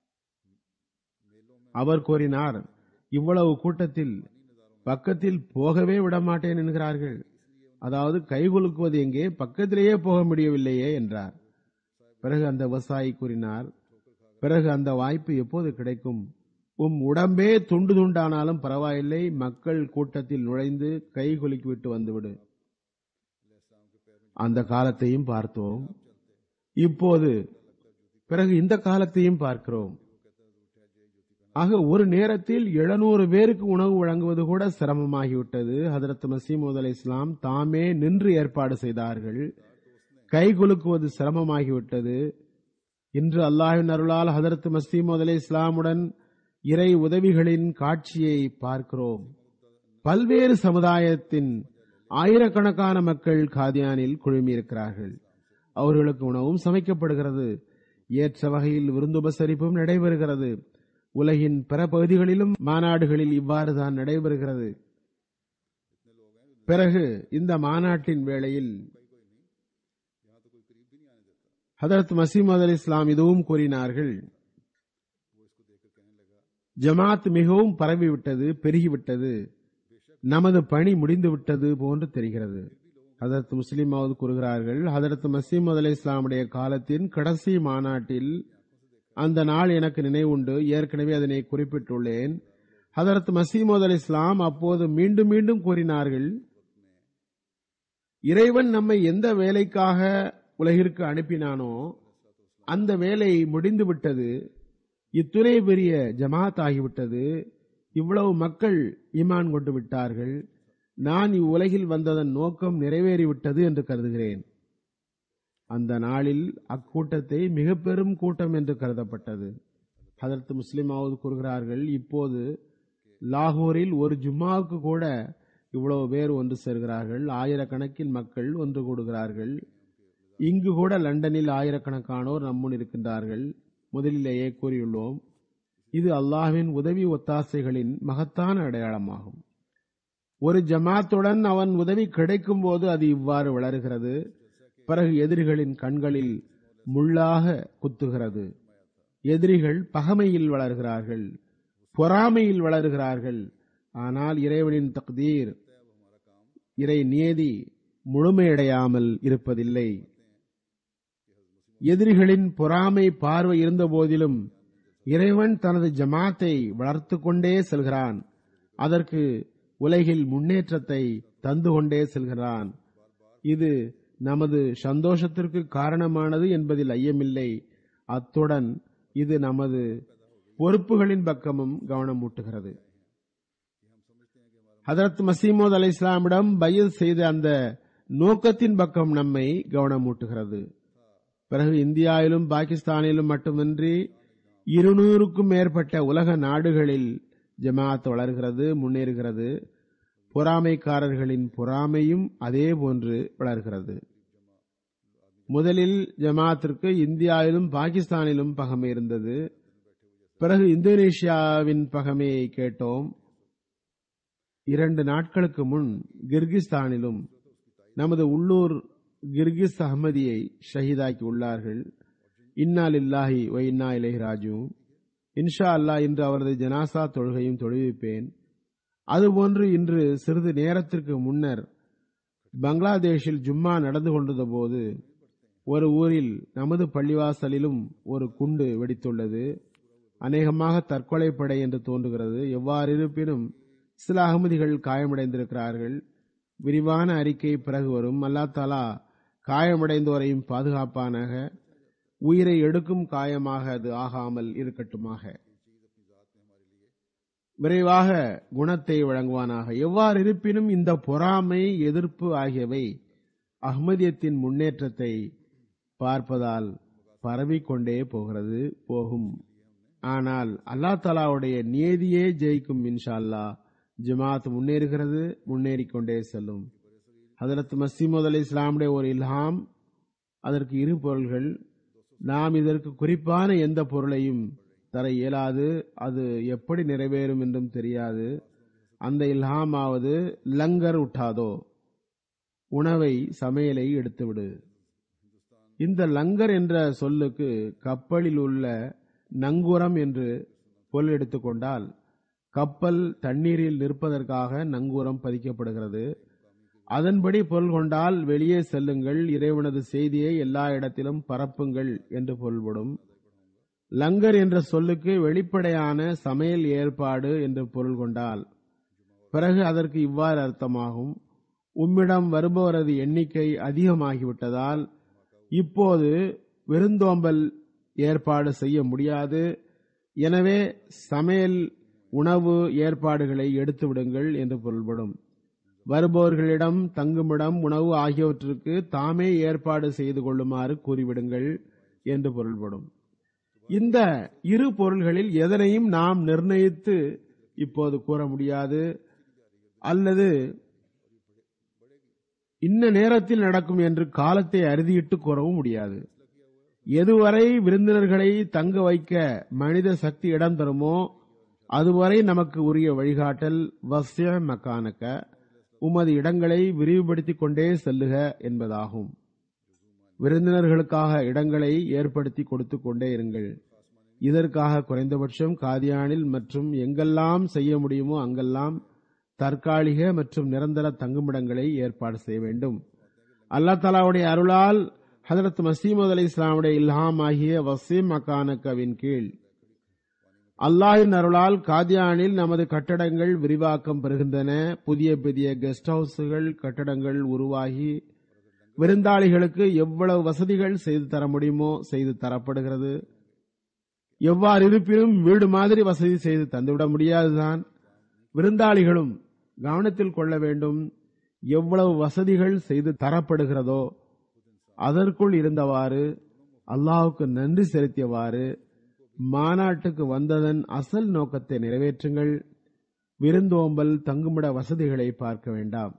அவர் கூறினார் இவ்வளவு கூட்டத்தில் பக்கத்தில் போகவே விடமாட்டேன் என்கிறார்கள் அதாவது கைகுலுக்குவது எங்கே பக்கத்திலேயே போக முடியவில்லையே என்றார் பிறகு அந்த விவசாயி கூறினார் பிறகு அந்த வாய்ப்பு எப்போது கிடைக்கும் உம் உடம்பே துண்டு துண்டானாலும் பரவாயில்லை மக்கள் கூட்டத்தில் நுழைந்து கை குலுக்கிவிட்டு வந்துவிடு அந்த காலத்தையும் பார்த்தோம் இப்போது பிறகு இந்த காலத்தையும் பார்க்கிறோம் ஆக ஒரு நேரத்தில் எழுநூறு பேருக்கு உணவு வழங்குவது கூட சிரமமாகிவிட்டது ஹதரத் மசீமது அலி இஸ்லாம் தாமே நின்று ஏற்பாடு செய்தார்கள் கை குலுக்குவது சிரமமாகிவிட்டது இன்று அல்லாஹின் அருளால் ஹதரத் மசீமது அலி இஸ்லாமுடன் இறை உதவிகளின் காட்சியை பார்க்கிறோம் பல்வேறு சமுதாயத்தின் ஆயிரக்கணக்கான மக்கள் காதியானில் குழுமியிருக்கிறார்கள் அவர்களுக்கு உணவும் சமைக்கப்படுகிறது ஏற்ற வகையில் விருந்துபசரிப்பும் நடைபெறுகிறது உலகின் பிற பகுதிகளிலும் மாநாடுகளில் இவ்வாறுதான் நடைபெறுகிறது பிறகு இந்த மாநாட்டின் வேளையில் ஹதரத் மசீமது அலி இஸ்லாம் இதுவும் கூறினார்கள் ஜமாத் மிகவும் பரவிவிட்டது பெருகிவிட்டது நமது பணி முடிந்துவிட்டது போன்று தெரிகிறது ஹதரத் முஸ்லிமாவது கூறுகிறார்கள் ஹதரத் மசீமது அலி இஸ்லாமுடைய காலத்தின் கடைசி மாநாட்டில் அந்த நாள் எனக்கு நினைவுண்டு ஏற்கனவே அதனை குறிப்பிட்டுள்ளேன் ஹதரத் மசீமது அலி இஸ்லாம் அப்போது மீண்டும் மீண்டும் கூறினார்கள் இறைவன் நம்மை எந்த வேலைக்காக உலகிற்கு அனுப்பினானோ அந்த வேலை முடிந்து விட்டது இத்துணை பெரிய ஜமாத் ஆகிவிட்டது இவ்வளவு மக்கள் ஈமான் கொண்டு விட்டார்கள் நான் இவ்வுலகில் வந்ததன் நோக்கம் நிறைவேறிவிட்டது என்று கருதுகிறேன் அந்த நாளில் அக்கூட்டத்தை மிக பெரும் கூட்டம் என்று கருதப்பட்டது ஹதரத் முஸ்லிமாவது கூறுகிறார்கள் இப்போது லாகூரில் ஒரு ஜும்மாவுக்கு கூட இவ்வளவு பேர் ஒன்று சேர்கிறார்கள் ஆயிரக்கணக்கில் மக்கள் ஒன்று கூடுகிறார்கள் இங்கு கூட லண்டனில் ஆயிரக்கணக்கானோர் நம்முன் இருக்கின்றார்கள் முதலிலேயே கூறியுள்ளோம் இது அல்லாஹ்வின் உதவி ஒத்தாசைகளின் மகத்தான அடையாளமாகும் ஒரு ஜமாத்துடன் அவன் உதவி கிடைக்கும் போது அது இவ்வாறு வளருகிறது பிறகு எதிரிகளின் கண்களில் முள்ளாக குத்துகிறது எதிரிகள் பகமையில் வளர்கிறார்கள் பொறாமையில் வளர்கிறார்கள் ஆனால் இறைவனின் தக்தீர் இறை நியதி முழுமையடையாமல் இருப்பதில்லை எதிரிகளின் பொறாமை பார்வை இருந்த போதிலும் இறைவன் தனது ஜமாத்தை வளர்த்து கொண்டே செல்கிறான் அதற்கு உலகில் முன்னேற்றத்தை தந்து கொண்டே செல்கிறான் இது நமது சந்தோஷத்திற்கு காரணமானது என்பதில் ஐயமில்லை அத்துடன் இது நமது பொறுப்புகளின் பக்கமும் கவனம் ஊட்டுகிறது ஹதரத் மசீமோத் அலை இஸ்லாமிடம் பயில் செய்த அந்த நோக்கத்தின் பக்கம் நம்மை கவனமூட்டுகிறது பிறகு இந்தியாவிலும் பாகிஸ்தானிலும் மட்டுமின்றி இருநூறுக்கும் மேற்பட்ட உலக நாடுகளில் ஜமாத் வளர்கிறது முன்னேறுகிறது பொறாமைக்காரர்களின் பொறாமையும் அதே போன்று வளர்கிறது முதலில் ஜமாத்திற்கு இந்தியாவிலும் பாகிஸ்தானிலும் பகமை இருந்தது பிறகு இந்தோனேஷியாவின் பகமையை கேட்டோம் இரண்டு நாட்களுக்கு முன் கிர்கிஸ்தானிலும் நமது உள்ளூர் கிர்கிஸ் அஹமதியை ஷஹீதாக்கி உள்ளார்கள் இன்னா லில்லாஹி வ இன்னா இலைஹி ராஜுவும் இன்ஷா அல்லாஹ் இன்று அவரது ஜனாசா தொழுகையும் தொழுவிப்பேன் அதுபோன்று இன்று சிறிது நேரத்திற்கு முன்னர் பங்களாதேஷில் ஜும்மா நடந்து கொண்டிருந்த போது ஒரு ஊரில் நமது பள்ளிவாசலிலும் ஒரு குண்டு வெடித்துள்ளது அநேகமாக தற்கொலை படை என்று தோன்றுகிறது எவ்வாறு இருப்பினும் சில அகமதிகள் காயமடைந்திருக்கிறார்கள் விரிவான அறிக்கை பிறகு வரும் அல்லா தாலா காயமடைந்தோரையும் பாதுகாப்பானாக உயிரை எடுக்கும் காயமாக அது ஆகாமல் இருக்கட்டுமாக விரைவாக குணத்தை வழங்குவானாக எவ்வாறு இருப்பினும் இந்த பொறாமை எதிர்ப்பு ஆகியவை அஹ்மதியத்தின் முன்னேற்றத்தை பார்ப்பதால் பரவிக்கொண்டே போகிறது போகும் ஆனால் அல்லா தலாவுடைய நியதியே ஜெயிக்கும் இன்ஷா அல்லா ஜமாத் முன்னேறுகிறது முன்னேறிக் கொண்டே செல்லும் ஹதரத் மசீமது அலி இஸ்லாமுடைய ஒரு இல்ஹாம் அதற்கு இரு பொருள்கள் நாம் இதற்கு குறிப்பான எந்த பொருளையும் தர இயலாது அது எப்படி நிறைவேறும் என்றும் தெரியாது அந்த இல்ஹாமாவது லங்கர் உட்டாதோ உணவை சமையலை எடுத்துவிடு இந்த லங்கர் என்ற சொல்லுக்கு கப்பலில் உள்ள நங்கூரம் என்று பொருள் எடுத்துக்கொண்டால் கப்பல் தண்ணீரில் நிற்பதற்காக நங்கூரம் பதிக்கப்படுகிறது அதன்படி பொருள் கொண்டால் வெளியே செல்லுங்கள் இறைவனது செய்தியை எல்லா இடத்திலும் பரப்புங்கள் என்று பொருள்படும் லங்கர் என்ற சொல்லுக்கு வெளிப்படையான சமையல் ஏற்பாடு என்று பொருள் கொண்டால் பிறகு அதற்கு இவ்வாறு அர்த்தமாகும் உம்மிடம் வருபவரது எண்ணிக்கை அதிகமாகிவிட்டதால் இப்போது விருந்தோம்பல் ஏற்பாடு செய்ய முடியாது எனவே சமையல் உணவு ஏற்பாடுகளை எடுத்து விடுங்கள் என்று பொருள்படும் வருபவர்களிடம் தங்குமிடம் உணவு ஆகியவற்றிற்கு தாமே ஏற்பாடு செய்து கொள்ளுமாறு கூறிவிடுங்கள் என்று பொருள்படும் இந்த இரு பொருள்களில் எதனையும் நாம் நிர்ணயித்து இப்போது கூற முடியாது அல்லது இன்ன நேரத்தில் நடக்கும் என்று காலத்தை அறுதியிட்டு கூறவும் முடியாது எதுவரை விருந்தினர்களை தங்க வைக்க மனித சக்தி இடம் தருமோ அதுவரை நமக்கு உரிய வழிகாட்டல் வசிய மக்கானக்க உமது இடங்களை விரிவுபடுத்திக் கொண்டே செல்லுக என்பதாகும் விருந்தினர்களுக்காக இடங்களை ஏற்படுத்தி கொடுத்து கொண்டே இருங்கள் இதற்காக குறைந்தபட்சம் காதியானில் மற்றும் எங்கெல்லாம் செய்ய முடியுமோ அங்கெல்லாம் தற்காலிக மற்றும் நிரந்தர தங்குமிடங்களை ஏற்பாடு செய்ய வேண்டும் அல்லா தலாவுடைய அருளால் ஹதரத் மசீமது அலி இஸ்லாமுடைய இல்ஹாம் ஆகிய வசீம் மக்கானக்கவின் கீழ் அல்லாஹின் அருளால் காதியானில் நமது கட்டடங்கள் விரிவாக்கம் பெறுகின்றன புதிய புதிய கெஸ்ட் ஹவுஸ்கள் கட்டடங்கள் உருவாகி விருந்தாளிகளுக்கு எவ்வளவு வசதிகள் செய்து தர முடியுமோ செய்து தரப்படுகிறது எவ்வாறு இருப்பினும் வீடு மாதிரி வசதி செய்து தந்துவிட முடியாதுதான் விருந்தாளிகளும் கவனத்தில் கொள்ள வேண்டும் எவ்வளவு வசதிகள் செய்து தரப்படுகிறதோ அதற்குள் இருந்தவாறு அல்லாஹுக்கு நன்றி செலுத்தியவாறு மாநாட்டுக்கு வந்ததன் அசல் நோக்கத்தை நிறைவேற்றுங்கள் விருந்தோம்பல் தங்குமிட வசதிகளை பார்க்க வேண்டாம்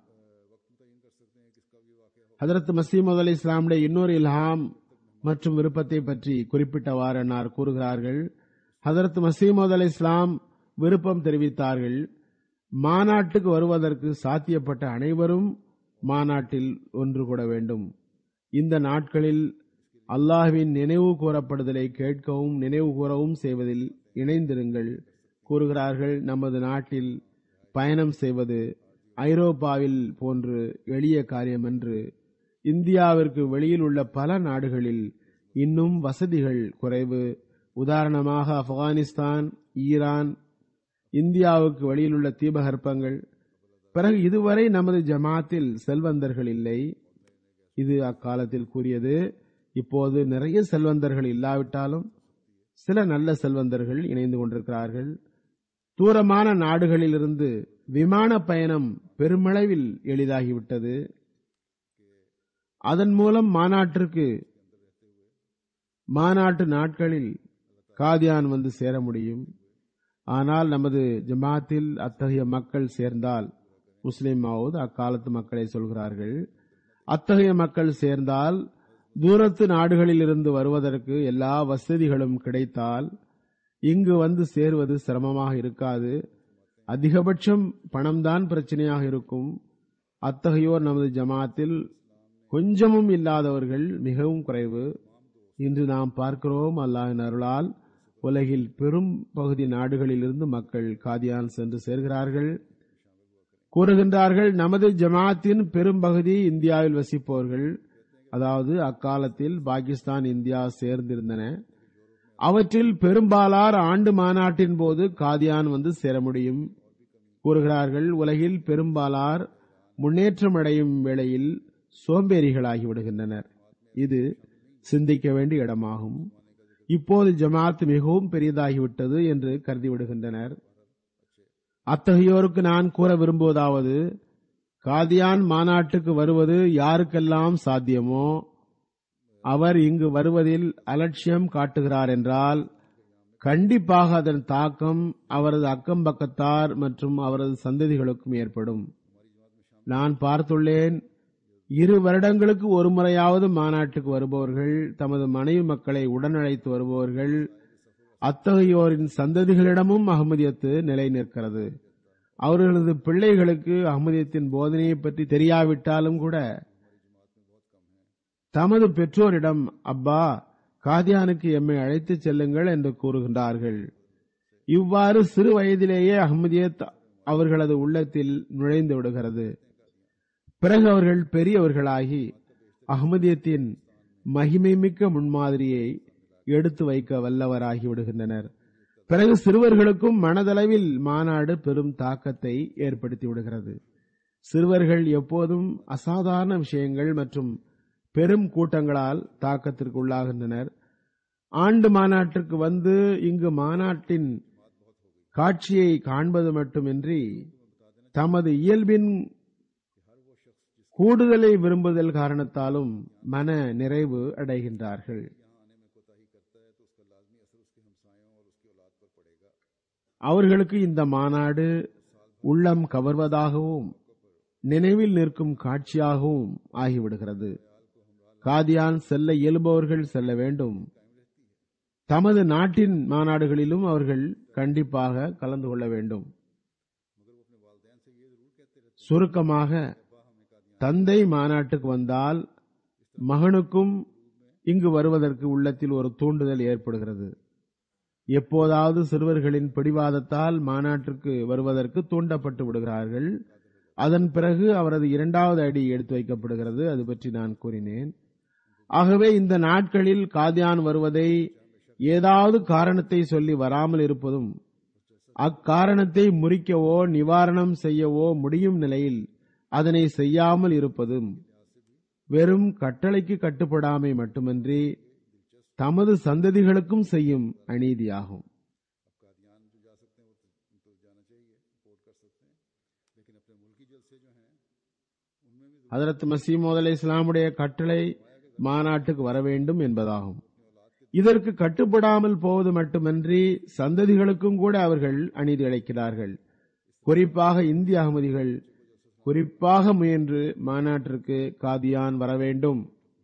ஹதரத் மசீமது அலி இஸ்லாமுடைய இன்னொரு இல்ஹாம் மற்றும் விருப்பத்தை பற்றி குறிப்பிட்டவாறு அன்னார் கூறுகிறார்கள் ஹதரத் மசீமது அலி இஸ்லாம் விருப்பம் தெரிவித்தார்கள் மாநாட்டுக்கு வருவதற்கு சாத்தியப்பட்ட அனைவரும் மாநாட்டில் ஒன்று கூட வேண்டும் இந்த நாட்களில் அல்லாஹ்வின் நினைவு கூறப்படுதலை கேட்கவும் நினைவு கூறவும் செய்வதில் இணைந்திருங்கள் கூறுகிறார்கள் நமது நாட்டில் பயணம் செய்வது ஐரோப்பாவில் போன்று எளிய காரியம் என்று இந்தியாவிற்கு வெளியில் உள்ள பல நாடுகளில் இன்னும் வசதிகள் குறைவு உதாரணமாக ஆப்கானிஸ்தான் ஈரான் இந்தியாவுக்கு வெளியில் உள்ள தீபகற்பங்கள் பிறகு இதுவரை நமது ஜமாத்தில் செல்வந்தர்கள் இல்லை இது அக்காலத்தில் கூறியது இப்போது நிறைய செல்வந்தர்கள் இல்லாவிட்டாலும் சில நல்ல செல்வந்தர்கள் இணைந்து கொண்டிருக்கிறார்கள் தூரமான நாடுகளிலிருந்து விமான பயணம் பெருமளவில் எளிதாகிவிட்டது அதன் மூலம் மாநாட்டிற்கு மாநாட்டு நாட்களில் காதியான் வந்து சேர முடியும் ஆனால் நமது ஜமாத்தில் அத்தகைய மக்கள் சேர்ந்தால் முஸ்லிம் மாவூத் அக்காலத்து மக்களை சொல்கிறார்கள் அத்தகைய மக்கள் சேர்ந்தால் தூரத்து நாடுகளில் இருந்து வருவதற்கு எல்லா வசதிகளும் கிடைத்தால் இங்கு வந்து சேருவது சிரமமாக இருக்காது அதிகபட்சம் பணம்தான் பிரச்சனையாக இருக்கும் அத்தகையோர் நமது ஜமாத்தில் கொஞ்சமும் இல்லாதவர்கள் மிகவும் குறைவு இன்று நாம் பார்க்கிறோம் அல்லாஹின் அருளால் உலகில் பெரும் பகுதி நாடுகளிலிருந்து மக்கள் காதியான் சென்று சேர்கிறார்கள் கூறுகின்றார்கள் நமது ஜமாத்தின் பெரும்பகுதி இந்தியாவில் வசிப்பவர்கள் அதாவது அக்காலத்தில் பாகிஸ்தான் இந்தியா சேர்ந்திருந்தன அவற்றில் பெரும்பாலார் ஆண்டு மாநாட்டின் போது காதியான் வந்து சேர முடியும் கூறுகிறார்கள் உலகில் பெரும்பாலார் முன்னேற்றம் அடையும் வேளையில் சோம்பேறிகளாகி விடுகின்றனர் இது சிந்திக்க வேண்டிய இடமாகும் இப்போது ஜமாத் மிகவும் பெரியதாகிவிட்டது என்று கருதிவிடுகின்றனர் அத்தகையோருக்கு நான் கூற விரும்புவதாவது காதியான் மாநாட்டுக்கு வருவது யாருக்கெல்லாம் சாத்தியமோ அவர் இங்கு வருவதில் அலட்சியம் காட்டுகிறார் என்றால் கண்டிப்பாக அதன் தாக்கம் அவரது அக்கம் பக்கத்தார் மற்றும் அவரது சந்ததிகளுக்கும் ஏற்படும் நான் பார்த்துள்ளேன் இரு வருடங்களுக்கு ஒரு முறையாவது மாநாட்டுக்கு வருபவர்கள் தமது மனைவி மக்களை உடனழைத்து வருபவர்கள் அத்தகையோரின் சந்ததிகளிடமும் அகமதியத்து நிலை நிற்கிறது அவர்களது பிள்ளைகளுக்கு அகமதியத்தின் போதனையை பற்றி தெரியாவிட்டாலும் கூட தமது பெற்றோரிடம் அப்பா காதியானுக்கு எம்மை அழைத்துச் செல்லுங்கள் என்று கூறுகின்றார்கள் இவ்வாறு சிறு வயதிலேயே அஹ்மதியத் அவர்களது உள்ளத்தில் நுழைந்து விடுகிறது பிறகு அவர்கள் பெரியவர்களாகி அகமதியத்தின் மகிமைமிக்க முன்மாதிரியை எடுத்து வைக்க வல்லவராகி விடுகின்றனர் பிறகு சிறுவர்களுக்கும் மனதளவில் மாநாடு பெரும் தாக்கத்தை ஏற்படுத்தி விடுகிறது சிறுவர்கள் எப்போதும் அசாதாரண விஷயங்கள் மற்றும் பெரும் கூட்டங்களால் தாக்கத்திற்கு உள்ளாகின்றனர் ஆண்டு மாநாட்டிற்கு வந்து இங்கு மாநாட்டின் காட்சியை காண்பது மட்டுமின்றி தமது இயல்பின் கூடுதலை விரும்புதல் காரணத்தாலும் மன நிறைவு அடைகின்றார்கள் அவர்களுக்கு இந்த மாநாடு உள்ளம் கவர்வதாகவும் நினைவில் நிற்கும் காட்சியாகவும் ஆகிவிடுகிறது காதியான் செல்ல இயலுபவர்கள் செல்ல வேண்டும் தமது நாட்டின் மாநாடுகளிலும் அவர்கள் கண்டிப்பாக கலந்து கொள்ள வேண்டும் சுருக்கமாக தந்தை மாநாட்டுக்கு வந்தால் மகனுக்கும் இங்கு வருவதற்கு உள்ளத்தில் ஒரு தூண்டுதல் ஏற்படுகிறது எப்போதாவது சிறுவர்களின் பிடிவாதத்தால் மாநாட்டிற்கு வருவதற்கு தூண்டப்பட்டு விடுகிறார்கள் அதன் பிறகு அவரது இரண்டாவது அடி எடுத்து வைக்கப்படுகிறது அது பற்றி நான் கூறினேன் ஆகவே இந்த நாட்களில் காதியான் வருவதை ஏதாவது காரணத்தை சொல்லி வராமல் இருப்பதும் அக்காரணத்தை முறிக்கவோ நிவாரணம் செய்யவோ முடியும் நிலையில் அதனை செய்யாமல் இருப்பதும் வெறும் கட்டளைக்கு கட்டுப்படாமை மட்டுமன்றி தமது சந்ததிகளுக்கும் செய்யும் அநீதியாகும் ஹதரத் மசீமோத் அலை இஸ்லாமுடைய கட்டளை மாநாட்டுக்கு வர வேண்டும் என்பதாகும் இதற்கு கட்டுப்படாமல் போவது மட்டுமன்றி சந்ததிகளுக்கும் கூட அவர்கள் அநீதி அளிக்கிறார்கள் குறிப்பாக இந்திய அகமதிகள் குறிப்பாக முயன்று மாநாட்டிற்கு காதியான் வர வேண்டும்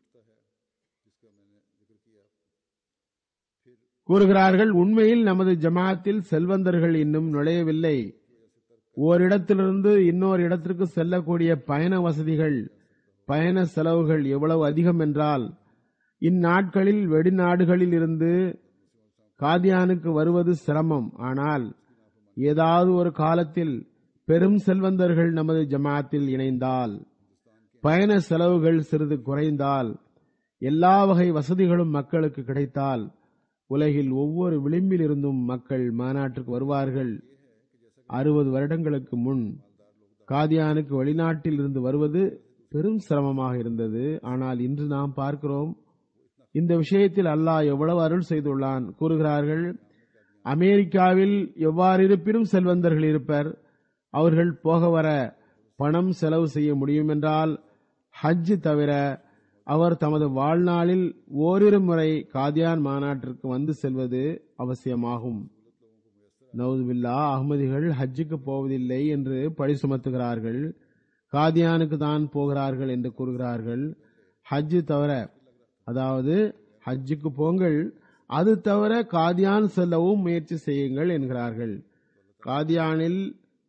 கூறுகிறார்கள் உண்மையில் நமது ஜமாத்தில் செல்வந்தர்கள் இன்னும் நுழையவில்லை ஓரிடத்திலிருந்து இன்னொரு இடத்திற்கு செல்லக்கூடிய பயண வசதிகள் பயண செலவுகள் எவ்வளவு அதிகம் என்றால் இந்நாட்களில் வெளிநாடுகளில் இருந்து காதியானுக்கு வருவது சிரமம் ஆனால் ஏதாவது ஒரு காலத்தில் பெரும் செல்வந்தர்கள் நமது ஜமாத்தில் இணைந்தால் பயண செலவுகள் சிறிது குறைந்தால் எல்லா வகை வசதிகளும் மக்களுக்கு கிடைத்தால் உலகில் ஒவ்வொரு விளிம்பில் இருந்தும் மக்கள் மாநாட்டிற்கு வருவார்கள் அறுபது வருடங்களுக்கு முன் காதியானுக்கு வெளிநாட்டில் இருந்து வருவது பெரும் சிரமமாக இருந்தது ஆனால் இன்று நாம் பார்க்கிறோம் இந்த விஷயத்தில் அல்லாஹ் எவ்வளவு அருள் செய்துள்ளான் கூறுகிறார்கள் அமெரிக்காவில் எவ்வாறு இருப்பினும் செல்வந்தர்கள் இருப்பர் அவர்கள் போக வர பணம் செலவு செய்ய முடியும் என்றால் ஹஜ் தவிர அவர் தமது வாழ்நாளில் ஓரிரு முறை காதியான் மாநாட்டிற்கு வந்து செல்வது அவசியமாகும் நவுதுபில்லா அகமதிகள் ஹஜ்ஜுக்கு போவதில்லை என்று பழி சுமத்துகிறார்கள் காதியானுக்கு தான் போகிறார்கள் என்று கூறுகிறார்கள் ஹஜ் தவிர அதாவது ஹஜ்ஜுக்கு போங்கள் அது தவிர காதியான் செல்லவும் முயற்சி செய்யுங்கள் என்கிறார்கள் காதியானில்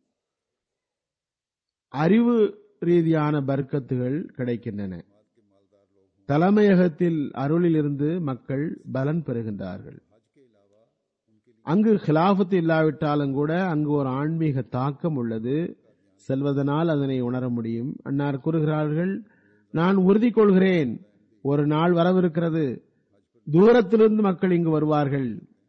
அறிவு ரீதியான பர்க்கத்துகள் கிடைக்கின்றன தலைமையகத்தில் அருளிலிருந்து மக்கள் பலன் பெறுகின்றார்கள் அங்கு ஹிலாபத்து இல்லாவிட்டாலும் கூட அங்கு ஒரு ஆன்மீக தாக்கம் உள்ளது செல்வதனால் அதனை உணர முடியும் அன்னார் கூறுகிறார்கள் நான் உறுதி கொள்கிறேன் ஒரு நாள் வரவிருக்கிறது தூரத்திலிருந்து மக்கள் இங்கு வருவார்கள்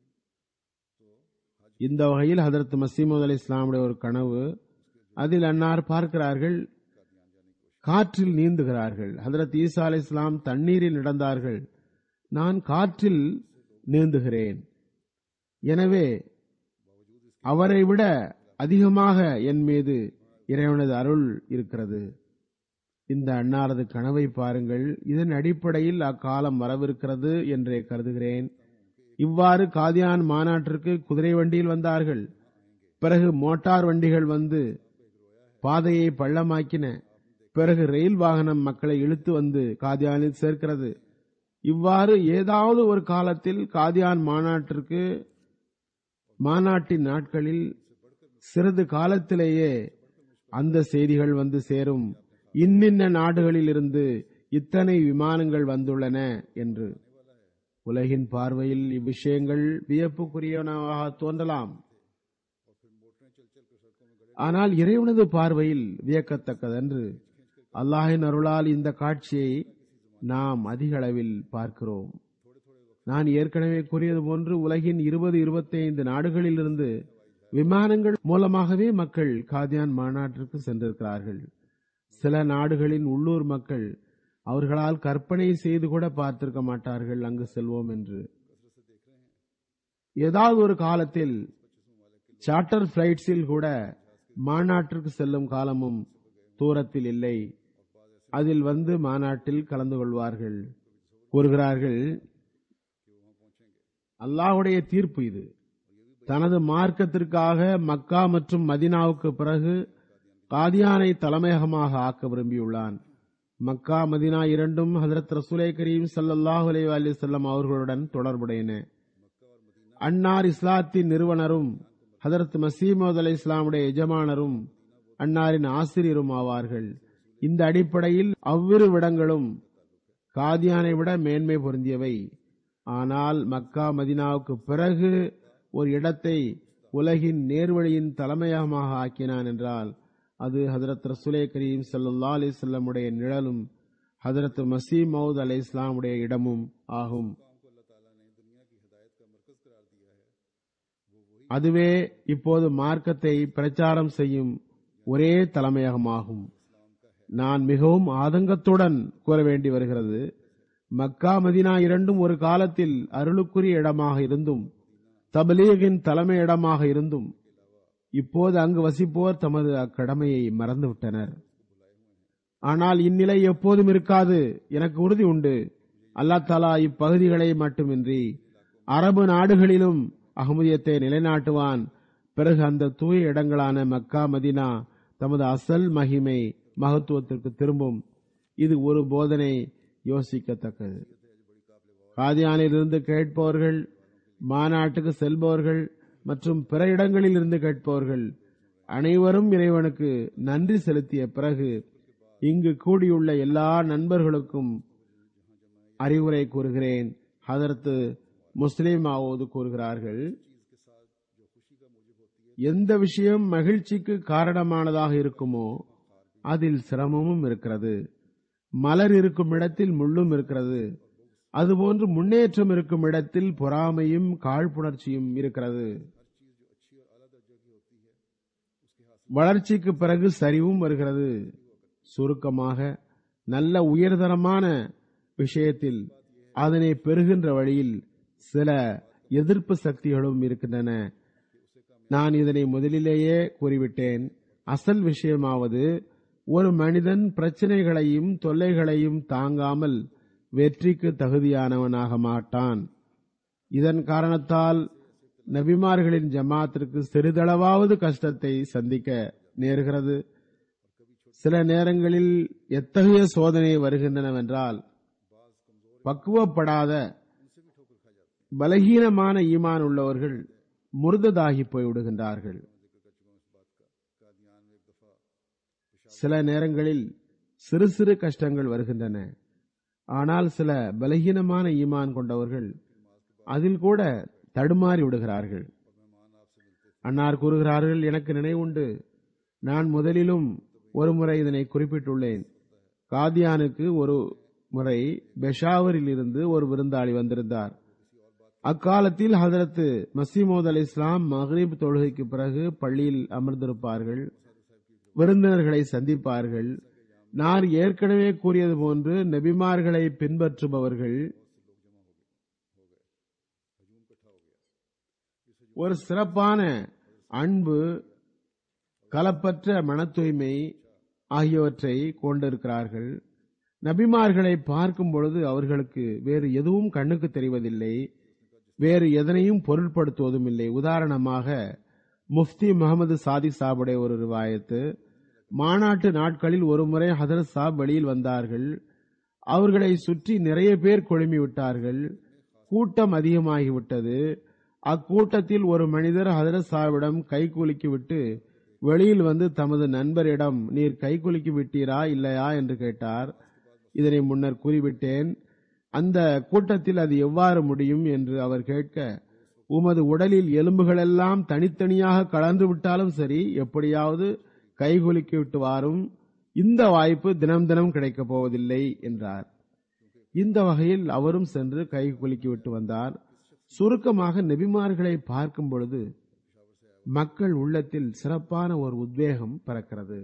இந்த வகையில் ஹதரத் மசீமது அலி இஸ்லாமுடைய ஒரு கனவு அதில் அன்னார் பார்க்கிறார்கள் காற்றில் நீந்துகிறார்கள் ஹதரத் ஈசா அலி இஸ்லாம் தண்ணீரில் நடந்தார்கள் நான் காற்றில் நீந்துகிறேன் எனவே அவரை விட அதிகமாக என் மீது இறைவனது அருள் இருக்கிறது இந்த அன்னாரது கனவை பாருங்கள் இதன் அடிப்படையில் அக்காலம் வரவிருக்கிறது என்றே கருதுகிறேன் இவ்வாறு காதியான் மாநாட்டிற்கு குதிரை வண்டியில் வந்தார்கள் பிறகு மோட்டார் வண்டிகள் வந்து பாதையை பள்ளமாக்கின பிறகு ரயில் வாகனம் மக்களை இழுத்து வந்து காதியானில் சேர்க்கிறது இவ்வாறு ஏதாவது ஒரு காலத்தில் காதியான் மாநாட்டிற்கு மாநாட்டின் நாட்களில் சிறிது காலத்திலேயே அந்த செய்திகள் வந்து சேரும் இன்னின்ன நாடுகளில் இருந்து இத்தனை விமானங்கள் வந்துள்ளன என்று உலகின் பார்வையில் இவ்விஷயங்கள் வியப்புக்குரியனவாக தோன்றலாம் ஆனால் இறைவனது பார்வையில் வியக்கத்தக்கதன்று அல்லாஹின் அருளால் இந்த காட்சியை நாம் அதிக அளவில் பார்க்கிறோம் நான் ஏற்கனவே கூறியது போன்று உலகின் இருபது இருபத்தி ஐந்து நாடுகளிலிருந்து விமானங்கள் மூலமாகவே மக்கள் காதியான் மாநாட்டிற்கு சென்றிருக்கிறார்கள் சில நாடுகளின் உள்ளூர் மக்கள் அவர்களால் கற்பனை செய்து கூட பார்த்திருக்க மாட்டார்கள் அங்கு செல்வோம் என்று ஏதாவது ஒரு காலத்தில் சார்ட்டர் பிளைட்ஸில் கூட மாநாட்டிற்கு செல்லும் காலமும் தூரத்தில் இல்லை அதில் வந்து மாநாட்டில் கலந்து கொள்வார்கள் கூறுகிறார்கள் அல்லாஹுடைய தீர்ப்பு இது தனது மார்க்கத்திற்காக மக்கா மற்றும் மதினாவுக்கு பிறகு காதியானை தலைமையகமாக ஆக்க விரும்பியுள்ளான் மக்கா மதினா இரண்டும் ஹதரத் ரசூலை கரீம் சல்லல்லாஹு அலைஹி வஸல்லம் அவர்களுடன் தொடர்புடையன அன்னார் இஸ்லாத்தின் நிறுவனரும் ஹதரத் மசீமது அலை இஸ்லாமுடைய எஜமானரும் அன்னாரின் ஆசிரியரும் ஆவார்கள் இந்த அடிப்படையில் அவ்விரு விடங்களும் காதியானை விட மேன்மை பொருந்தியவை ஆனால் மக்கா மதினாவுக்கு பிறகு ஒரு இடத்தை உலகின் நேர்வழியின் தலைமையகமாக ஆக்கினான் என்றால் அது ஹதரத் ரசூலே கரீம் சல்லா அலி சொல்லமுடைய நிழலும் ஹதரத் மசீம் மவுத் அலை இஸ்லாமுடைய இடமும் ஆகும் அதுவே இப்போது மார்க்கத்தை பிரச்சாரம் செய்யும் ஒரே தலைமையகமாகும் நான் மிகவும் ஆதங்கத்துடன் கூற வேண்டி வருகிறது மக்கா மதினா இரண்டும் ஒரு காலத்தில் அருளுக்குரிய இடமாக இருந்தும் தபலீகின் தலைமை இடமாக இருந்தும் இப்போது அங்கு வசிப்போர் தமது அக்கடமையை மறந்துவிட்டனர் ஆனால் இந்நிலை எப்போதும் இருக்காது எனக்கு உறுதி உண்டு அல்லா தாலா இப்பகுதிகளை மட்டுமின்றி அரபு நாடுகளிலும் அகமதியத்தை நிலைநாட்டுவான் பிறகு அந்த தூய இடங்களான மக்கா மதினா தமது அசல் மகிமை மகத்துவத்திற்கு திரும்பும் இது ஒரு போதனை யோசிக்கத்தக்கது காதியானிலிருந்து கேட்பவர்கள் மாநாட்டுக்கு செல்பவர்கள் மற்றும் பிற இடங்களில் இருந்து கேட்பவர்கள் அனைவரும் இறைவனுக்கு நன்றி செலுத்திய பிறகு இங்கு கூடியுள்ள எல்லா நண்பர்களுக்கும் அறிவுரை கூறுகிறேன் அதற்கு முஸ்லிம் ஆவோது கூறுகிறார்கள் எந்த விஷயம் மகிழ்ச்சிக்கு காரணமானதாக இருக்குமோ அதில் சிரமமும் இருக்கிறது மலர் இருக்கும் இடத்தில் முள்ளும் இருக்கிறது அதுபோன்று முன்னேற்றம் இருக்கும் இடத்தில் பொறாமையும் காழ்ப்புணர்ச்சியும் இருக்கிறது வளர்ச்சிக்கு பிறகு சரிவும் வருகிறது சுருக்கமாக நல்ல உயர்தரமான விஷயத்தில் அதனை பெறுகின்ற வழியில் சில எதிர்ப்பு சக்திகளும் இருக்கின்றன நான் இதனை முதலிலேயே கூறிவிட்டேன் அசல் விஷயமாவது ஒரு மனிதன் பிரச்சனைகளையும் தொல்லைகளையும் தாங்காமல் வெற்றிக்கு தகுதியானவனாக மாட்டான் இதன் காரணத்தால் நபிமார்களின் ஜமாத்திற்கு சிறிதளவாவது கஷ்டத்தை சந்திக்க நேர்கிறது சில நேரங்களில் எத்தகைய சோதனை வருகின்றனவென்றால் பக்குவப்படாத பலகீனமான ஈமான் உள்ளவர்கள் முருததாகி போய்விடுகின்றார்கள் சில நேரங்களில் சிறு சிறு கஷ்டங்கள் வருகின்றன ஆனால் சில பலகீனமான ஈமான் கொண்டவர்கள் அதில் கூட தடுமாறி விடுகிறார்கள் அன்னார் கூறுகிறார்கள் எனக்கு நினைவுண்டு நான் முதலிலும் ஒரு முறை இதனை குறிப்பிட்டுள்ளேன் காதியானுக்கு ஒரு முறை பெஷாவரில் இருந்து ஒரு விருந்தாளி வந்திருந்தார் அக்காலத்தில் ஹதரத்து மசீமோத் அலி இஸ்லாம் மஹ்ரீப் தொழுகைக்கு பிறகு பள்ளியில் அமர்ந்திருப்பார்கள் விருந்தினர்களை சந்திப்பார்கள் நான் ஏற்கனவே கூறியது போன்று நபிமார்களை பின்பற்றுபவர்கள் ஒரு சிறப்பான அன்பு கலப்பற்ற மன தூய்மை ஆகியவற்றை கொண்டிருக்கிறார்கள் நபிமார்களை பார்க்கும் பொழுது அவர்களுக்கு வேறு எதுவும் கண்ணுக்கு தெரிவதில்லை வேறு எதனையும் பொருட்படுத்துவதும் இல்லை உதாரணமாக முஃப்தி முகமது சாதிக் சாபுடைய ஒரு ரிவாயத்து மாநாட்டு நாட்களில் ஒருமுறை ஹதரத் சாப் வெளியில் வந்தார்கள் அவர்களை சுற்றி நிறைய பேர் குழுமி விட்டார்கள் கூட்டம் அதிகமாகிவிட்டது அக்கூட்டத்தில் ஒரு மனிதர் ஹதரத் சாஹிபிடம் கைகுலுக்கி விட்டு வெளியில் வந்து தமது நண்பரிடம் நீர் கைகுலுக்கி விட்டீரா இல்லையா என்று கேட்டார் இதனை முன்னர் கூறிவிட்டேன் அந்த கூட்டத்தில் அது எவ்வாறு முடியும் என்று அவர் கேட்க உமது உடலில் எலும்புகளெல்லாம் தனித்தனியாக கலந்து விட்டாலும் சரி எப்படியாவது கைகுலுக்கி விட்டு வாரும் இந்த வாய்ப்பு தினம் தினம் கிடைக்கப் போவதில்லை என்றார் இந்த வகையில் அவரும் சென்று கை குலுக்கி விட்டு வந்தார் சுருக்கமாக நெபிமார்களை பார்க்கும் பொழுது மக்கள் உள்ளத்தில் சிறப்பான ஒரு உத்வேகம் பிறக்கிறது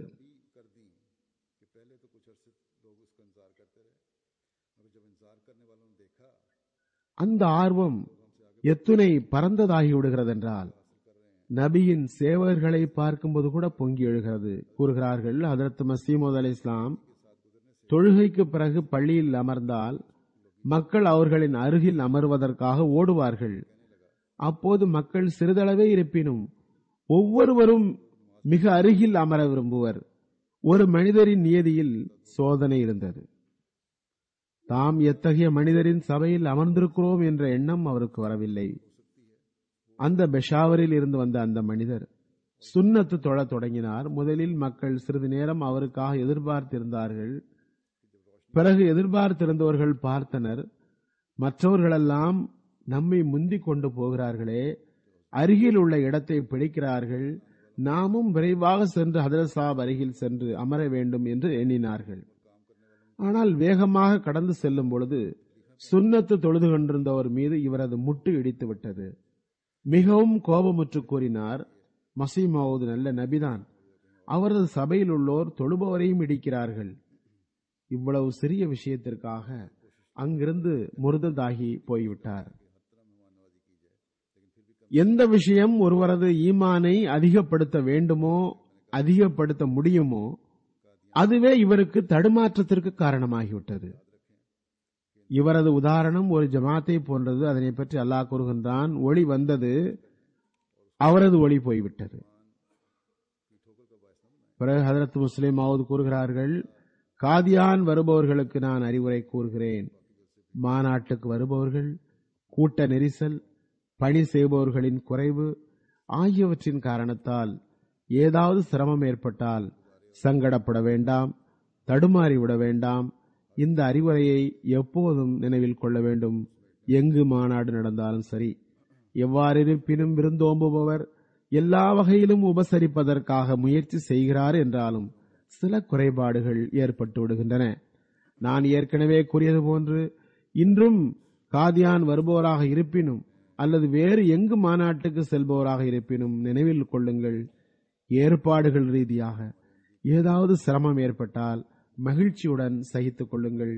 அந்த ஆர்வம் எத்துணை பறந்ததாகி விடுகிறது என்றால் நபியின் சேவகர்களை பார்க்கும்போது கூட பொங்கி எழுகிறது கூறுகிறார்கள் ஹதரத் மசீமது அலி இஸ்லாம் தொழுகைக்கு பிறகு பள்ளியில் அமர்ந்தால் மக்கள் அவர்களின் அருகில் அமர்வதற்காக ஓடுவார்கள் அப்போது மக்கள் சிறிதளவே இருப்பினும் ஒவ்வொருவரும் மிக அருகில் அமர விரும்புவர் ஒரு மனிதரின் நியதியில் சோதனை இருந்தது தாம் எத்தகைய மனிதரின் சபையில் அமர்ந்திருக்கிறோம் என்ற எண்ணம் அவருக்கு வரவில்லை அந்த பெஷாவரில் இருந்து வந்த அந்த மனிதர் சுன்னத்து தொழத் தொடங்கினார் முதலில் மக்கள் சிறிது நேரம் அவருக்காக எதிர்பார்த்திருந்தார்கள் பிறகு எதிர்பார்த்திருந்தவர்கள் பார்த்தனர் மற்றவர்களெல்லாம் நம்மை முந்திக் கொண்டு போகிறார்களே அருகில் உள்ள இடத்தை பிடிக்கிறார்கள் நாமும் விரைவாக சென்று ஹதரத் சாப் அருகில் சென்று அமர வேண்டும் என்று எண்ணினார்கள் ஆனால் வேகமாக கடந்து செல்லும் பொழுது சுன்னத்து தொழுது கொண்டிருந்தவர் மீது இவரது முட்டு இடித்து விட்டது மிகவும் கோபமுற்று கூறினார் மசீமாவது நல்ல நபிதான் அவரது சபையில் உள்ளோர் தொழுபவரையும் இடிக்கிறார்கள் இவ்வளவு சிறிய விஷயத்திற்காக அங்கிருந்து முருததாகி போய்விட்டார் எந்த விஷயம் ஒருவரது ஈமானை அதிகப்படுத்த வேண்டுமோ அதிகப்படுத்த முடியுமோ அதுவே இவருக்கு தடுமாற்றத்திற்கு காரணமாகிவிட்டது இவரது உதாரணம் ஒரு ஜமாத்தை போன்றது அதனை பற்றி அல்லாஹ் கூறுகின்றான் ஒளி வந்தது அவரது ஒளி போய்விட்டது பிறகு ஹதரத் முஸ்லிமாவது கூறுகிறார்கள் காதியான் வருபவர்களுக்கு நான் அறிவுரை கூறுகிறேன் மாநாட்டுக்கு வருபவர்கள் கூட்ட நெரிசல் பணி செய்பவர்களின் குறைவு ஆகியவற்றின் காரணத்தால் ஏதாவது சிரமம் ஏற்பட்டால் சங்கடப்பட வேண்டாம் தடுமாறி விட வேண்டாம் இந்த அறிவுரையை எப்போதும் நினைவில் கொள்ள வேண்டும் எங்கு மாநாடு நடந்தாலும் சரி எவ்வாறிருப்பினும் விருந்தோம்புபவர் எல்லா வகையிலும் உபசரிப்பதற்காக முயற்சி செய்கிறார் என்றாலும் சில குறைபாடுகள் ஏற்பட்டு விடுகின்றன நான் ஏற்கனவே கூறியது போன்று இன்றும் காதியான் வருபவராக இருப்பினும் அல்லது வேறு எங்கு மாநாட்டுக்கு செல்பவராக இருப்பினும் நினைவில் கொள்ளுங்கள் ஏற்பாடுகள் ரீதியாக ஏதாவது சிரமம் ஏற்பட்டால் மகிழ்ச்சியுடன் சகித்துக் கொள்ளுங்கள்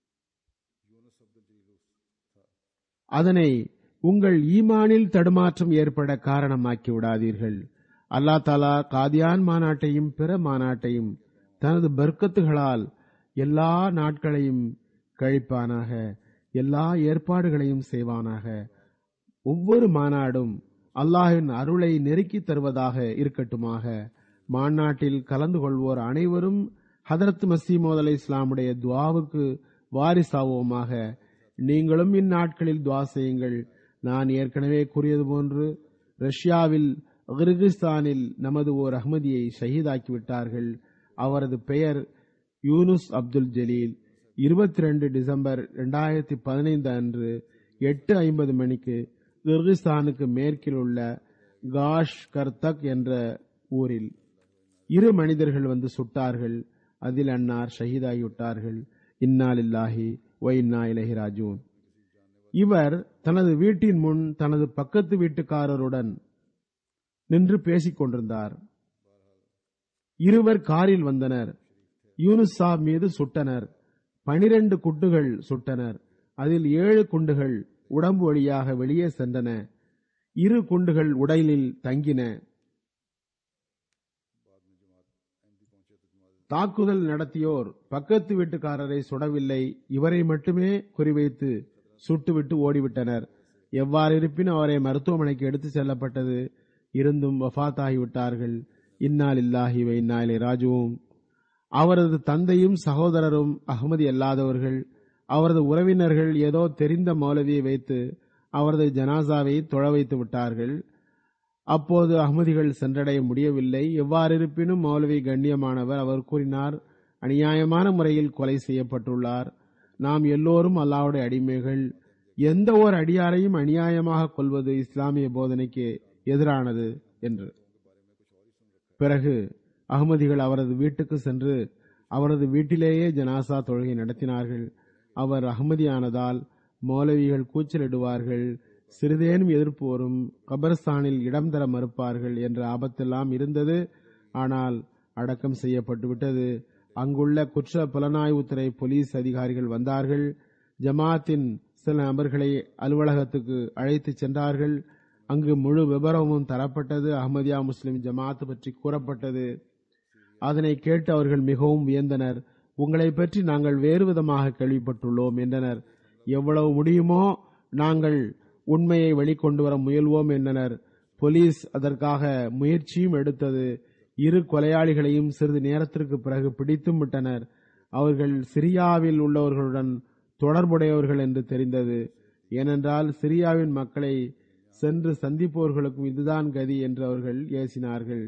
அதனை உங்கள் ஈமானில் தடுமாற்றம் ஏற்பட காரணமாக்கி விடாதீர்கள் அல்லா தாலா காதியான் மாநாட்டையும் பிற மாநாட்டையும் தனது பர்க்கத்துகளால் எல்லா நாட்களையும் கழிப்பானாக எல்லா ஏற்பாடுகளையும் செய்வானாக ஒவ்வொரு மாநாடும் அல்லாஹின் அருளை நெருக்கி தருவதாக இருக்கட்டுமாக மாநாட்டில் கலந்து கொள்வோர் அனைவரும் ஹதரத் மசீமோத் அலை இஸ்லாமுடைய துவாவுக்கு வாரிசாவோமாக நீங்களும் இந்நாட்களில் துவா செய்யுங்கள் நான் ஏற்கனவே கூறியது போன்று ரஷ்யாவில் கிர்கிஸ்தானில் நமது ஓர் அஹ்மதியை ஷஹீதாக்கி விட்டார்கள் அவரது பெயர் யூனுஸ் அப்துல் ஜலீல் இருபத்தி ரெண்டு டிசம்பர் இரண்டாயிரத்தி பதினைந்து அன்று எட்டு ஐம்பது மணிக்கு கிர்கிஸ்தானுக்கு மேற்கில் உள்ள காஷ் கர்தக் என்ற ஊரில் இரு மனிதர்கள் வந்து சுட்டார்கள் அதில் அன்னார் ஷஹீதாகிவிட்டார்கள் இன்னாலில்லாஹி ஒ இன்னா இலஹி ராஜூன் இவர் தனது வீட்டின் முன் தனது பக்கத்து வீட்டுக்காரருடன் நின்று பேசிக் கொண்டிருந்தார் இருவர் காரில் வந்தனர் யூனுஸ் சாப் மீது சுட்டனர் பனிரெண்டு குண்டுகள் சுட்டனர் அதில் ஏழு குண்டுகள் உடம்பு வழியாக வெளியே சென்றன இரு குண்டுகள் உடலில் தங்கின தாக்குதல் நடத்தியோர் பக்கத்து வீட்டுக்காரரை சுடவில்லை இவரை மட்டுமே குறிவைத்து சுட்டுவிட்டு ஓடிவிட்டனர் எவ்வாறு இருப்பினும் அவரை மருத்துவமனைக்கு எடுத்துச் செல்லப்பட்டது இருந்தும் வஃத்தாகிவிட்டார்கள் இன்னால் இல்லாஹி இன்னாலே ராஜுவும் அவரது தந்தையும் சகோதரரும் அகமதி அல்லாதவர்கள் அவரது உறவினர்கள் ஏதோ தெரிந்த மௌலவியை வைத்து அவரது ஜனாசாவை தொழ வைத்து விட்டார்கள் அப்போது அகமதிகள் சென்றடைய முடியவில்லை எவ்வாறிருப்பினும் மௌலவி கண்ணியமானவர் அவர் கூறினார் அநியாயமான முறையில் கொலை செய்யப்பட்டுள்ளார் நாம் எல்லோரும் அல்லாஹ்வுடைய அடிமைகள் எந்த ஒரு அடியாரையும் அநியாயமாக கொல்வது இஸ்லாமிய போதனைக்கு எதிரானது என்று பிறகு அகமதிகள் அவரது வீட்டுக்கு சென்று அவரது வீட்டிலேயே ஜனாசா தொழுகை நடத்தினார்கள் அவர் அகமதியானதால் மௌலவிகள் கூச்சலிடுவார்கள் சிறிதேனும் எதிர்ப்பு வரும் கபர்ஸ்தானில் இடம் தர மறுப்பார்கள் என்ற ஆபத்தெல்லாம் இருந்தது ஆனால் அடக்கம் செய்யப்பட்டு விட்டது அங்குள்ள குற்ற புலனாய்வுத்துறை போலீஸ் அதிகாரிகள் வந்தார்கள் ஜமாத்தின் சில நபர்களை அலுவலகத்துக்கு அழைத்துச் சென்றார்கள் அங்கு முழு விபரமும் தரப்பட்டது அஹமதியா முஸ்லிம் ஜமாத் பற்றி கூறப்பட்டது அதனை கேட்டு அவர்கள் மிகவும் வியந்தனர் உங்களை பற்றி நாங்கள் வேறு விதமாக கேள்விப்பட்டுள்ளோம் என்றனர் எவ்வளவு முடியுமோ நாங்கள் உண்மையை வெளிக்கொண்டு வர முயல்வோம் என்றனர் போலீஸ் அதற்காக முயற்சியும் எடுத்தது இரு கொலையாளிகளையும் சிறிது நேரத்திற்கு பிறகு பிடித்தும் விட்டனர் அவர்கள் சிரியாவில் உள்ளவர்களுடன் தொடர்புடையவர்கள் என்று தெரிந்தது ஏனென்றால் சிரியாவின் மக்களை சென்று சந்திப்பவர்களுக்கும் இதுதான் கதி என்று அவர்கள் ஏசினார்கள்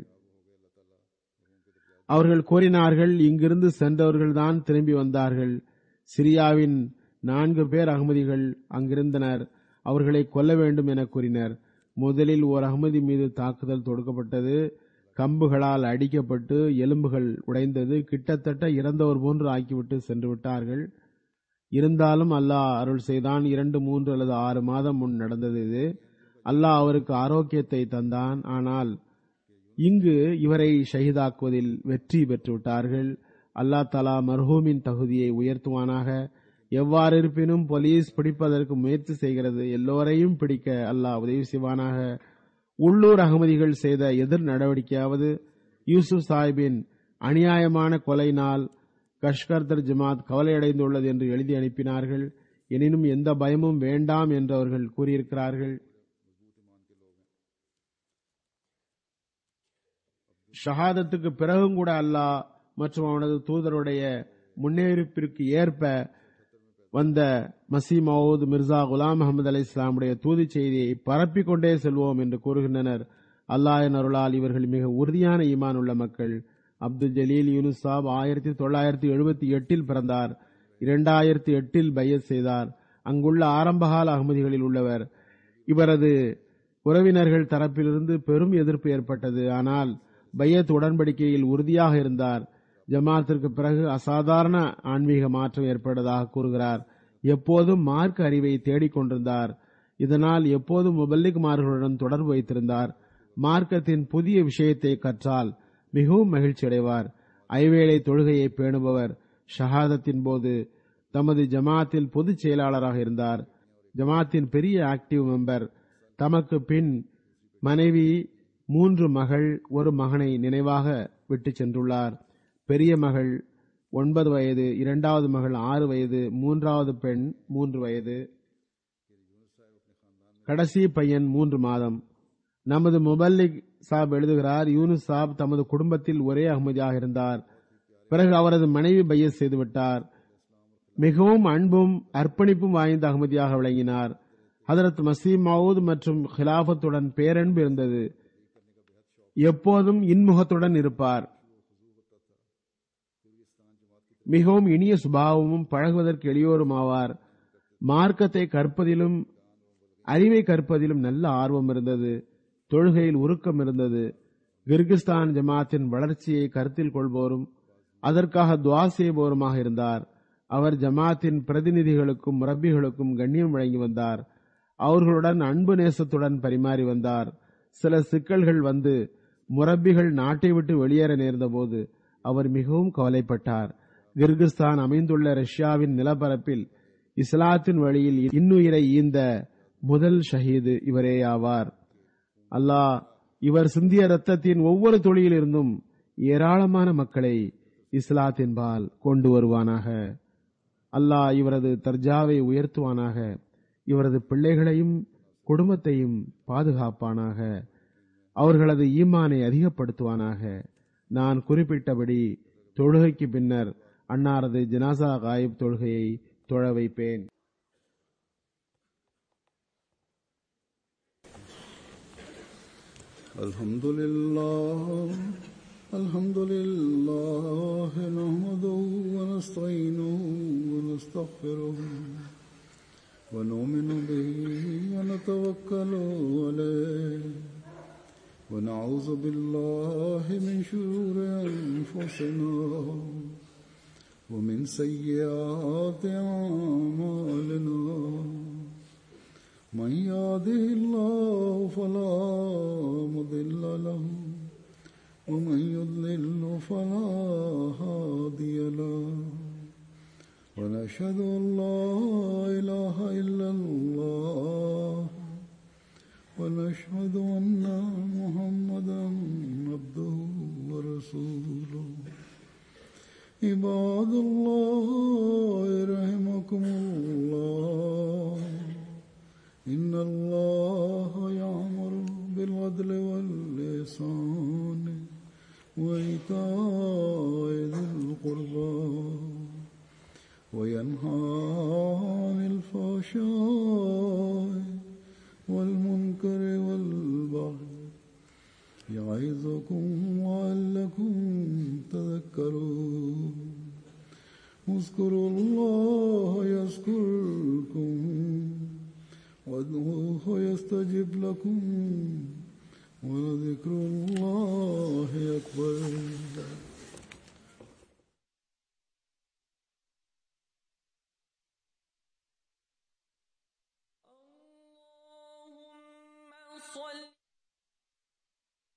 அவர்கள் கூறினார்கள் இங்கிருந்து சென்றவர்கள்தான் திரும்பி வந்தார்கள் சிரியாவின் நான்கு பேர் அகமதிகள் அங்கிருந்தனர் அவர்களை கொல்ல வேண்டும் என கூறினர் முதலில் ஓர் அகமதி மீது தாக்குதல் தொடுக்கப்பட்டது கம்புகளால் அடிக்கப்பட்டு எலும்புகள் உடைந்தது கிட்டத்தட்ட இறந்தவர் போன்று ஆக்கிவிட்டு சென்று விட்டார்கள் இருந்தாலும் அல்லாஹ் அருள் செய்தான் இரண்டு மூன்று அல்லது ஆறு மாதம் முன் நடந்தது இது அல்லாஹ் அவருக்கு ஆரோக்கியத்தை தந்தான் ஆனால் இங்கு இவரை ஷஹீதாக்குவதில் வெற்றி பெற்று விட்டார்கள் அல்லா தலா மர்ஹூமின் தகுதியை உயர்த்துவானாக எவ்வாறு இருப்பினும் போலீஸ் பிடிப்பதற்கு முயற்சி செய்கிறது எல்லோரையும் பிடிக்க அல்லாஹ் உதவி செய்வானாக உள்ளூர் அகமதிகள் செய்த எதிர் நடவடிக்கையாவது யூசுப் சாஹிபின் அநியாயமான கொலையினால் கஷ்கர்தர் ஜமாத் கவலையடைந்துள்ளது என்று எழுதி அனுப்பினார்கள் எனினும் எந்த பயமும் வேண்டாம் என்று அவர்கள் கூறியிருக்கிறார்கள் ஷஹாதத்துக்கு பிறகும் கூட அல்லாஹ் மற்றும் அவனது தூதருடைய முன்னேறிப்பிற்கு ஏற்ப வந்த மசி மவுத் மிர்சா குலாம் அகமது அலி இஸ்லாமுடைய தூது செய்தியை பரப்பிக் கொண்டே செல்வோம் என்று கூறுகின்றனர் அல்லாஹின் அருளால் இவர்கள் மிக உறுதியான ஈமான் உள்ள மக்கள் அப்துல் ஜலீல் யூனுஸ் சாப் ஆயிரத்தி தொள்ளாயிரத்தி எழுபத்தி எட்டில் பிறந்தார் இரண்டாயிரத்தி எட்டில் பையத் செய்தார் அங்குள்ள ஆரம்பகால அகமதிகளில் உள்ளவர் இவரது உறவினர்கள் தரப்பிலிருந்து பெரும் எதிர்ப்பு ஏற்பட்டது ஆனால் பையத் உடன்படிக்கையில் உறுதியாக இருந்தார் ஜமாத்திற்கு பிறகு அசாதாரண ஆன்மீக மாற்றம் ஏற்பட்டதாக கூறுகிறார் எப்போதும் மார்க்க அறிவை தேடிக் கொண்டிருந்தார் இதனால் எப்போதும் முபல்லிகுமார்களுடன் தொடர்பு வைத்திருந்தார் மார்க்கத்தின் புதிய விஷயத்தை கற்றால் மிகவும் மகிழ்ச்சி அடைவார் ஐவேளை தொழுகையை பேணுபவர் ஷஹாதத்தின் போது தமது ஜமாத்தில் பொதுச் செயலாளராக இருந்தார் ஜமாத்தின் பெரிய ஆக்டிவ் மெம்பர் தமக்கு பின் மனைவி மூன்று மகள் ஒரு மகனை நினைவாக விட்டு சென்றுள்ளார் பெரிய மகள் ஒன்பது வயது இரண்டாவது மகள் ஆறு வயது மூன்றாவது பெண் மூன்று வயது கடைசி பையன் மூன்று மாதம் நமது முபல்லிக் சாப் எழுதுகிறார் யூனுஸ் சாப் தமது குடும்பத்தில் ஒரே அகமதியாக இருந்தார் பிறகு அவரது மனைவி பையஸ் செய்துவிட்டார் மிகவும் அன்பும் அர்ப்பணிப்பும் வாய்ந்த அகமதியாக விளங்கினார் ஹதரத் மசீம் மவுத் மற்றும் ஹிலாபத்துடன் பேரன்பு இருந்தது எப்போதும் இன்முகத்துடன் இருப்பார் மிகவும் இனிய சுபாவமும் பழகுவதற்கு எளியோரும் ஆவார் மார்க்கத்தை கற்பதிலும் அறிவை கற்பதிலும் நல்ல ஆர்வம் இருந்தது தொழுகையில் உருக்கம் இருந்தது கிர்கிஸ்தான் ஜமாத்தின் வளர்ச்சியை கருத்தில் கொள்வோரும் அதற்காக துவா செய்வோருமாக இருந்தார் அவர் ஜமாத்தின் பிரதிநிதிகளுக்கும் முரப்பிகளுக்கும் கண்ணியம் வழங்கி வந்தார் அவர்களுடன் அன்பு நேசத்துடன் பரிமாறி வந்தார் சில சிக்கல்கள் வந்து முரப்பிகள் நாட்டை விட்டு வெளியேற நேர்ந்தபோது அவர் மிகவும் கவலைப்பட்டார் கிர்கிஸ்தான் அமைந்துள்ள ரஷ்யாவின் நிலப்பரப்பில் இஸ்லாத்தின் வழியில் இன்னுயிரை ஈந்த முதல் ஷஹீது இவரேயாவார் அல்லாஹ் இவர் சிந்திய ரத்தத்தின் ஒவ்வொரு தொழிலிருந்தும் ஏராளமான மக்களை இஸ்லாத்தின்பால் கொண்டு வருவானாக அல்லாஹ் இவரது தர்ஜாவை உயர்த்துவானாக இவரது பிள்ளைகளையும் குடும்பத்தையும் பாதுகாப்பானாக அவர்களது ஈமானை அதிகப்படுத்துவானாக நான் குறிப்பிட்டபடி தொழுகைக்கு பின்னர் அன்னாரது ஜனாசா காயிப் தொழுகையை தொழ வைப்பேன் الحمد لله الحمد لله نحمده ونستعينه ونستغفره ونؤمن به ونتوكل عليه ونعوذ بالله من شرور أنفسنا ومن سيئات أعمالنا من يهده الله فلا مضل له ومن يضلل فلا هادي له ونشهد أن لا إله إلا الله ونشهد أن محمدا عبده ورسوله عباد الله رحمكم الله إن الله يأمر بالعدل واللسان وإيتاء ذي القربى وينهى عن الفحشاء والمنكر والبغي يعظكم لعلكم تذكرون اذكروا الله يذكركم وادعوه يستجب لكم ولذكر الله أكبر